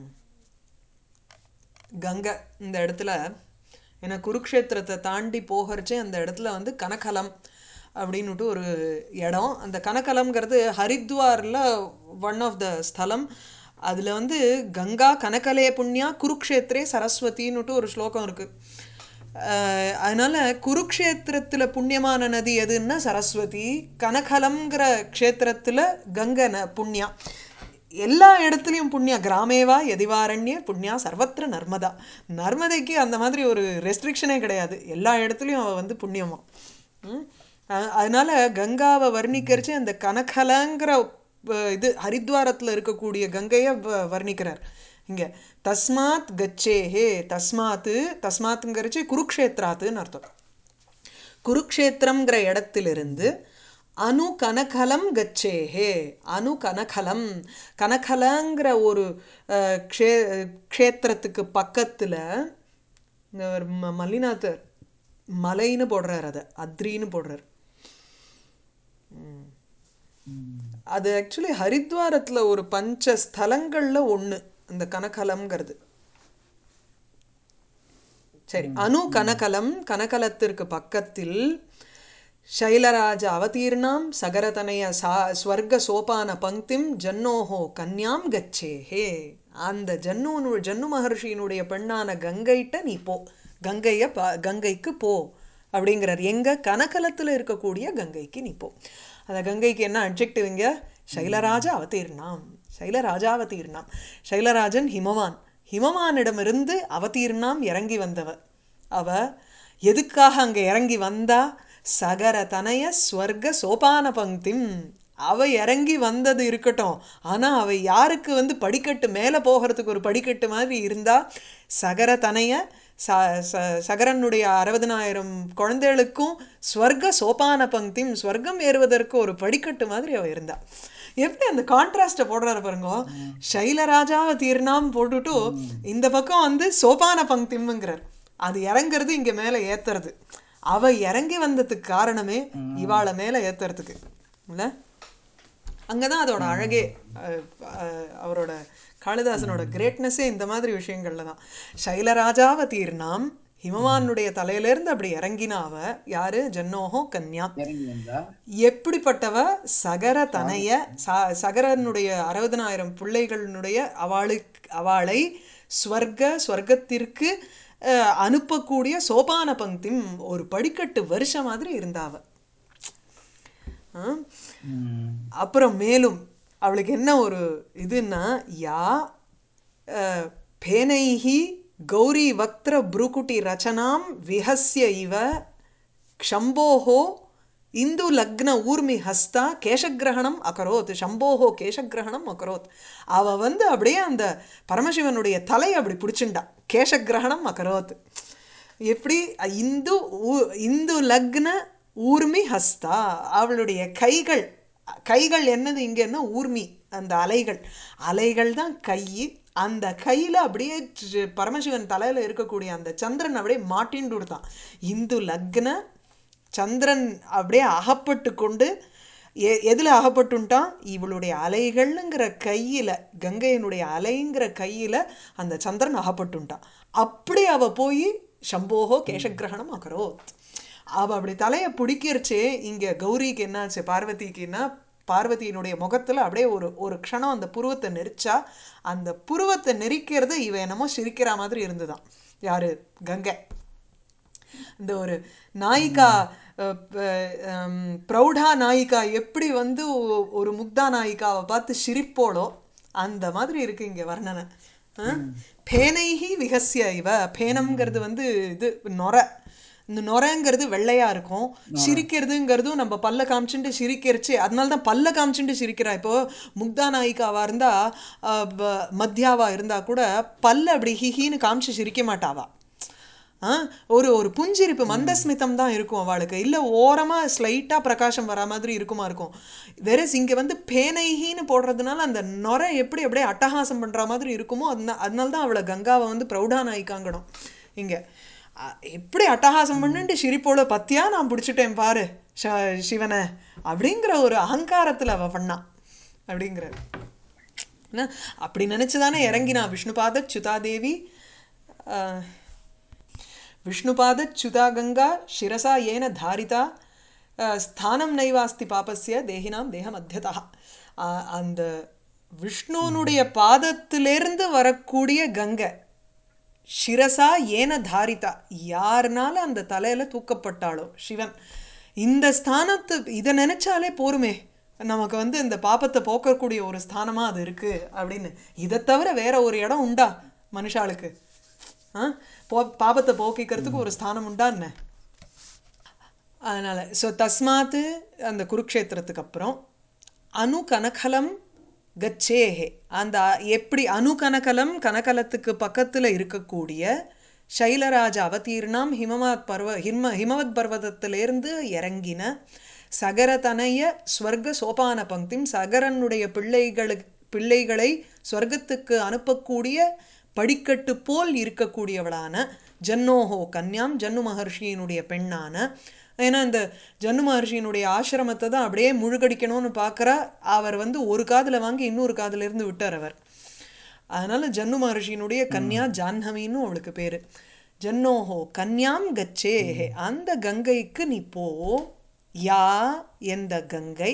கங்கை இந்த இடத்துல ஏன்னா குருக்ஷேத்திரத்தை தாண்டி போகிறச்சே அந்த இடத்துல வந்து கனகலம் அப்படின்னுட்டு ஒரு இடம் அந்த கனகலம்ங்கிறது ஹரித்வாரில் ஒன் ஆஃப் த ஸ்தலம் அதில் வந்து கங்கா கனகலே புண்ணியா குருக்ஷேத்ரே சரஸ்வதின்னுட்டு ஒரு ஸ்லோகம் இருக்குது அதனால் குருக்ஷேத்திரத்தில் புண்ணியமான நதி எதுன்னா சரஸ்வதி கனகலம்ங்கிற க்ஷேத்திரத்தில் கங்கை ந புண்ணியா எல்லா இடத்துலையும் புண்ணியா கிராமேவா எதிவாரண்ய புண்ணியா சர்வத்திர நர்மதா நர்மதைக்கு அந்த மாதிரி ஒரு ரெஸ்ட்ரிக்ஷனே கிடையாது எல்லா இடத்துலையும் அவள் வந்து புண்ணியமா ம்? அ- அதனால கங்காவை வர்ணிக்கிறச்சு அந்த கனகலங்கிற அஹ், இது ஹரித்வாரத்தில் இருக்கக்கூடிய கங்கையை வ- வர்ணிக்கிறார் இங்கே தஸ்மாத் கச்சேஹே தஸ்மாத்து தஸ்மாத்துங்கிறச்சு குருக்ஷேத்ராத்துன்னு அர்த்தம் குருக்ஷேத்திரம்ங்கிற இடத்திலிருந்து அணு கனகலம் கச்சேஹே அணு கனகலம் கனகலங்கிற ஒரு அஹ், க்ஷே க்ஷேத்திரத்துக்கு பக்கத்தில் மல்லிநாதர் மலைன்னு போடுறார் அதை அத்ரின்னு போடுறார் அது ஆக்சுவலி ஹரித்வாரத்தில் ஒரு பஞ்ச ஸ்தலங்களில் ஒன்று இந்த கனகலம்ங்கிறது சரி அணு கனகலம் கனகலத்திற்கு பக்கத்தில் சைலராஜ அவதீர்ணாம் சகரதனய சா ஸ்வர்க சோபான பங்கிம் ஜன்னோஹோ கன்யாம் கச்சேஹே அந்த ஜன்னு ஜன்னு மகர்ஷியினுடைய பெண்ணான கங்கைட்ட நீ போ கங்கைய பா கங்கைக்கு போ அப்படிங்கிறார் எங்க கனகலத்தில் இருக்கக்கூடிய கங்கைக்கு நீ போ அந்த கங்கைக்கு என்ன அட்ஜெக்டிவ் இங்க சைலராஜ அவதீர்ணாம் சைலராஜாவதீர்ணாம் சைலராஜன் ஹிமவான் ஹிமவானிடமிருந்து அவதீர்ணாம் இறங்கி வந்தவ அவ எதுக்காக அங்கே இறங்கி வந்தா சகர தனய ஸ்வர்க சோபான பங்கிம் அவ இறங்கி வந்தது இருக்கட்டும் ஆனா அவ யாருக்கு வந்து படிக்கட்டு மேலே போகிறதுக்கு ஒரு படிக்கட்டு மாதிரி இருந்தா சகர தனய ச ச சகரனுடைய அறுபதனாயிரம் குழந்தைகளுக்கும் ஸ்வர்க சோபான பங்கிம் ஸ்வர்க்கம் ஏறுவதற்கு ஒரு படிக்கட்டு மாதிரி அவ இருந்தா எப்படி அந்த கான்ட்ராஸ்ட்டை போடுறாரு பாருங்க சைலராஜாவை தீர்ணாம் போட்டுட்டு இந்த பக்கம் வந்து சோபான பங்கிம்ங்கிறார் அது இறங்குறது இங்க மேலே ஏத்துறது அவ இறங்கி வந்ததுக்கு காரணமே இவாளை மேலே ஏத்துறதுக்கு இல்ல அங்கதான் அதோட அழகே அஹ், அஹ், அவரோட காளிதாசனோட கிரேட்னஸே இந்த மாதிரி விஷயங்கள்ல தான் சைலராஜாவ தீர்ணாம் ஹிமவானுடைய தலையிலேருந்து அப்படி இறங்கினா அவ யாரு ஜன்னோஹோ கன்யா இறங்கி வந்தா எப்படிப்பட்டவ சகர தனைய ச சகரனுடைய அறுபதனாயிரம் பிள்ளைகளினுடைய அவளுக்கு அவளை ஸ்வர்க ஸ்வர்க்கத்திற்கு அஹ், அனுப்பக்கூடிய சோபான பங்கிம் ஒரு படிக்கட்டு வருஷம் மாதிரி இருந்தாவ ஆ? ம். அப்புறம் மேலும் அவளுக்கு என்ன ஒரு இதுன்னா யா அஹ், பேனைஹி கௌரி வக்திர புருகுட்டி ரச்சனாம் விஹஸ்ய இவ க்ஷம்போஹோ இந்து லக்ன ஊர்மி ஹஸ்தா கேசக்கிரகணம் அகரோத் சம்போஹோ கேசக்கிரகணம் அகரோத் அவ வந்து அப்படியே அந்த பரமசிவனுடைய தலை அப்படி பிடிச்சுண்டா கேசக்கிரகணம் அகரோத் எப்படி இந்து ஊ- இந்து லக்ன ஊர்மி ஹஸ்தா அவளுடைய கைகள் கைகள் என்னது இங்கன்னா ஊர்மி அந்த அலைகள் அலைகள் தான் கை அந்த கையில் அப்படியே சி- பரமசிவன் தலையில் இருக்கக்கூடிய அந்த சந்திரன் அப்படியே மாட்டின்னு கொடுத்தான் இந்து லக்ன சந்திரன் அப்படியே அகப்பட்டு கொண்டு எ எதில் அகப்பட்டுட்டான் இவளுடைய அலைகள்ங்கிற கையில் கங்கையினுடைய அலைங்கிற கையில் அந்த சந்திரன் அகப்பட்டுட்டான் அப்படி அவ போய் சம்போகோ கேசக்கிரகணம் அகரோத் அவ அப்படி தலையை பிடிக்கிறச்சே இங்கே கௌரிக்கு என்னாச்சு பார்வதிக்குன்னா பார்வதியினுடைய முகத்தில் அப்படியே ஒரு ஒரு க்ஷணம் அந்த புருவத்தை நெரிச்சா அந்த புருவத்தை நெரிக்கிறது இவ என்னமோ சிரிக்கிற மாதிரி இருந்துதான் யாரு கங்கை இந்த ஒரு நாயிகா அஹ், ப- ஹம், பிரௌடா நாயிகா எப்படி வந்து ஒ- ஒரு முக்தா நாயிகாவை பார்த்து சிரிப்போளோ அந்த மாதிரி இருக்கு இங்க வர்ணனை அஹ்? பேனைஹி விகசிய இவ பேனம்ங்கிறது வந்து இது நொரை இந்த நொரைங்கிறது வெள்ளையா இருக்கும் சிரிக்கிறதுங்கிறதும் நம்ம பல்ல காமிச்சுட்டு சிரிக்கிறச்சு அதனால தான் பல்ல காமிச்சுட்டு சிரிக்கிறா இப்போ முக்தா நாயிகாவா இருந்தா அஹ், ப- மத்யாவா இருந்தா கூட பல்ல அப்படி ஹிஹின்னு காமிச்சு சிரிக்க மாட்டாவா ஆ ஒரு ஒரு புஞ்சிரிப்பு மந்தஸ்மிதம் தான் இருக்கும் அவளுக்கு இல்லை ஓரமாக ஸ்லைட்டாக பிரகாசம் வரா மாதிரி இருக்குமா இருக்கும் வெரஸ் இங்கே வந்து பேனைகின்னு போடுறதுனால அந்த நொரை எப்படி அப்படியே அட்டகாசம் பண்ணுற மாதிரி இருக்குமோ அதனா அதனால தான் அவளை கங்காவை வந்து ப்ரௌடா நாய்க்காங்கணும் இங்கே எப்படி அட்டகாசம் பண்ணிட்டு சிரிப்போட பத்தியா நான் பிடிச்சிட்டேன் பாரு ஷ சிவனை அப்படிங்கிற ஒரு அகங்காரத்தில் அவள் பண்ணா அப்படிங்கிற என்ன அப்படி நினச்சி தானே இறங்கினா விஷ்ணுபாத சுதாதேவி ஆஹ், विष्णुपादच्युता गङ्गा शिरसा येन धारिता अ, ஸ்தானம் நைவாஸ்தி பாபஸ்ய தேகினாம் தேகமத்தியதா அ- அந்த விஷ்ணுனுடைய பாதத்திலிருந்து வரக்கூடிய கங்கை சிரசா ஏன தாரிதா யாருனால அந்த தலையில தூக்கப்பட்டாளோ சிவன் இந்த ஸ்தானத்து இதை நினைச்சாலே போருமே நமக்கு வந்து இந்த பாபத்தை போக்கக்கூடிய ஒரு ஸ்தானமா அது இருக்கு அப்படின்னு இதை தவிர வேற ஒரு இடம் உண்டா மனுஷாளுக்கு ஆ போ பாபத்தை போக்கிக்கிறதுக்கு ஒரு ஸ்தானம் உண்டா என்ன அதனால் ஸோ தஸ்மாத்து அந்த குருக்ஷேத்திரத்துக்கு அப்புறம் அணு கனகலம் கச்சேஹே அந்த எப்படி அணு கனகலம் கனகலத்துக்கு பக்கத்தில் இருக்கக்கூடிய சைலராஜ அவதீர்ணாம் ஹிமவாத் பர்வ ஹிம ஹிமவத் பர்வதத்திலேருந்து இறங்கின சகரதனைய ஸ்வர்க சோபான பங்கிம் சகரனுடைய பிள்ளைகளுக்கு பிள்ளைகளை ஸ்வர்க்கத்துக்கு அனுப்பக்கூடிய படிக்கட்டு போல் இருக்கக்கூடியவளான ஜன்னோஹோ கன்யாம் ஜன்னு மகர்ஷியினுடைய பெண்ணான ஏன்னா இந்த ஜன்னு மகர்ஷியினுடைய ஆசிரமத்தை தான் அப்படியே முழுகடிக்கணும்னு பார்க்குறா அவர் வந்து ஒரு காதில் வாங்கி இன்னொரு காதுல இருந்து விட்டார் அவர் அதனால ஜன்னு மகர்ஷியினுடைய கன்யா ஜாஹ்னவின்னு அவளுக்கு பேரு ஜன்னோஹோ கன்யாம் கச்சேஹே அந்த கங்கைக்கு நீ போ யா எந்த கங்கை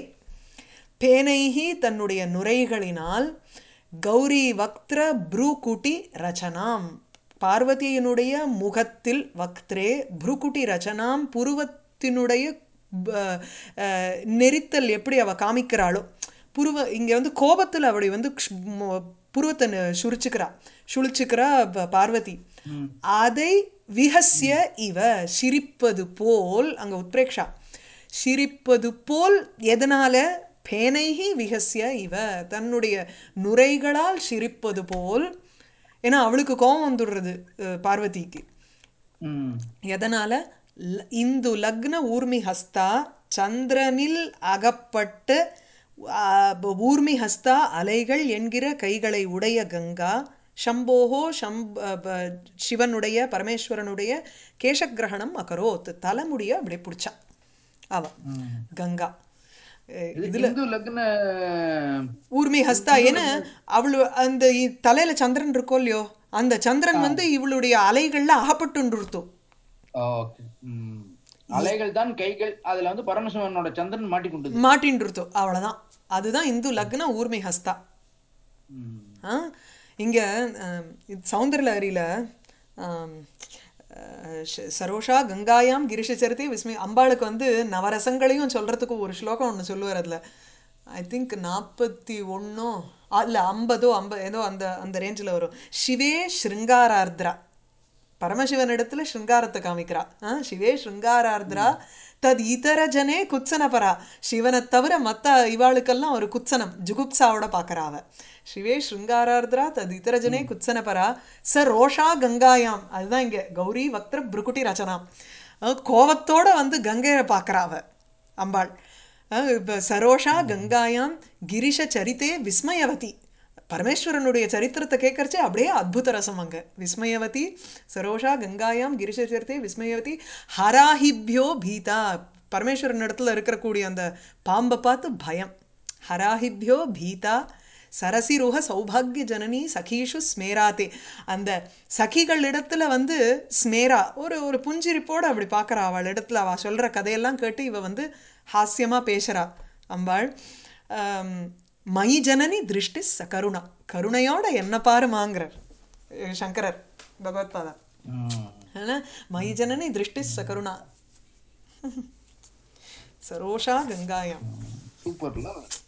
பேனைஹி தன்னுடைய நுரைகளினால் கௌரி வக்திர ப்ரூகுட்டி ரச்சனாம் பார்வதியினுடைய முகத்தில் வக்திரே ப்ரூகுட்டி ரச்சனாம் புருவத்தினுடைய ப- அஹ், நெரித்தல் எப்படி அவ காமிக்கிறாளோ புருவ இங்கே வந்து கோபத்தில் அவளை வந்து க்ஷ்- மு- புருவத்தை நெ- சுரிச்சுக்கிறா சுழிச்சுக்கிறா ப- பார்வதி அதை விஹஸ்ய இவ சிரிப்பது போல் அங்க உத்ரேக்ஷா சிரிப்பது போல் எதனால பேனைகி விகசிய இவ தன்னுடைய நுரைகளால் சிரிப்பது போல் ஏன்னா அவளுக்கு கோபம் வந்துடுறது அஹ், பார்வதிக்கு ம் எதனால ல- இந்து லக்ன ஊர்மி ஹஸ்தா சந்திரனில் அகப்பட்டு ஆ, ப- ஊர்மி ஹஸ்தா அலைகள் என்கிற கைகளை உடைய கங்கா சம்போஹோ சம்ப ப- சிவனுடைய பரமேஸ்வரனுடைய கேசக்கிரகணம் அகரோத் தலைமுடிய அப்படியே பிடிச்சா அவ கங்கா அஹ் இது இந்து லக்ன ஊர்மி ஹஸ்தா ஏன்னா அவளு அந்த இ- தலையில சந்திரன் இருக்கோ இல்லையோ அந்த சந்திரன் வந்து இவளுடைய அலைகள்ல அகப்பட்டுருத்தோம் ஓகே ம் அலைகள் தான் கைகள் அதுல வந்து பரமசிவனோட சந்திரன் மாட்டிக்கொண்டது மாட்டின்ருத்தோ அவ்வளவுதான் அதுதான் இந்து லக்ன ஊர்மி ஹஸ்தா ம் ஆ இங்கே சௌந்தரலஹரியில் சரோஷா கங்காயாம் கிரிஷச்சரித்தி விஸ்மி அம்பாளுக்கு வந்து நவரசங்களையும் சொல்கிறதுக்கு ஒரு ஸ்லோகம் ஒன்று சொல்லுவார் அதில் ஐ திங்க் நாற்பத்தி ஒன்றோ இல்லை ஐம்பதோ ஐம்பது ஏதோ அந்த அந்த ரேஞ்சில் வரும் சிவே ஸ்ருங்காரார்த்ரா பரமசிவனிடத்துல ஸ்ருங்காரத்தை காமிக்கிறா ஆ சிவே ஸ்ருங்காரார்த்ரா தத் இதர ஜனே குத்சனபரா சிவனை தவிர மற்ற இவாளுக்கெல்லாம் ஒரு குத்சனம் ஜுகுப்சாவோட பார்க்கறா அவ சிவே ஸ்ருங்காரார்த்ரா தத் இதர ஜனே குத்சனபரா ச ரோஷா கங்காயாம் அதுதான் இங்கே கௌரி வக்திர புருக்குட்டி ரச்சனாம் அஹ் கோவத்தோட வந்து கங்கையை பார்க்கறா அவ அம்பாள் அஹ் இப்ப சரோஷா கங்காயாம் கிரிஷ சரித்தே விஸ்மயவதி பரமேஸ்வரனுடைய சரித்திரத்தை கேட்கறச்சே அப்படியே அத்புத ரசம் அங்க விஸ்மயவதி சரோஷா கங்காயாம் கிரிஷ சரித்தே விஸ்மயவதி ஹராஹிப்யோ பீதா பரமேஸ்வரன் இடத்துல இருக்கக்கூடிய அந்த பாம்பை பார்த்து பயம் ஹராஹிப்யோ பீதா சரசிருஹ சௌபாகிய ஜனனி சகீஷு ஸ்மேராதே அந்த சகிகள் இடத்துல வந்து ஸ்மேரா ஒரு ஒரு புஞ்சிரிப்போட அப்படி பார்க்கறா அவள் இடத்துல அவள் சொல்ற கதையெல்லாம் கேட்டு இவ வந்து ஹாஸ்யமா பேசுறா அம்பாள் ஆம், மயி ஜனனி திருஷ்டி ச கருணா கருணையோட என்ன பாருமாங்கிறார் அஹ் சங்கரர் பகவத்பாதா ம். அதனால் மயி ஜனனி திருஷ்டி ச கருணா சரோஷா கங்காயாம் சூப்பர்ல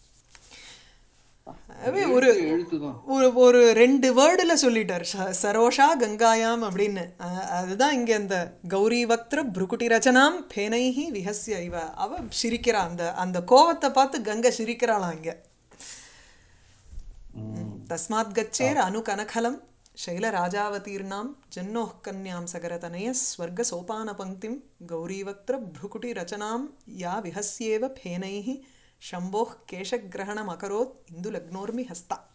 அதுவே ஒரு எழுத்துதான் ஒரு ஒரு ரெண்டு வேர்டில் சொல்லிட்டார் ச- சரோஷா கங்காயாம் அப்படின்னு அஹ் அதுதான் இங்கே அந்த கௌரி வக்திர புருக்குட்டி ரச்சனாம் பேனைஹி விஹஸ்ய இவ அவ சிரிக்கிறா அந்த அந்த கோவத்தை பார்த்து கங்கை சிரிக்கிறாளாம் இங்கே தஸ்மாத் கச்சேர் அனு கனகலம் शैलराजावतीर्णां जह्नोः कन्यां सगरतनयः स्वर्गसोपानपङ्क्तिं गौरीवक्त्रभ्रुकुटिरचनां या विहस्येव फेनैः शम्भोः केशग्रहणमकरोत् इन्दुलग्नोर्मि हस्ता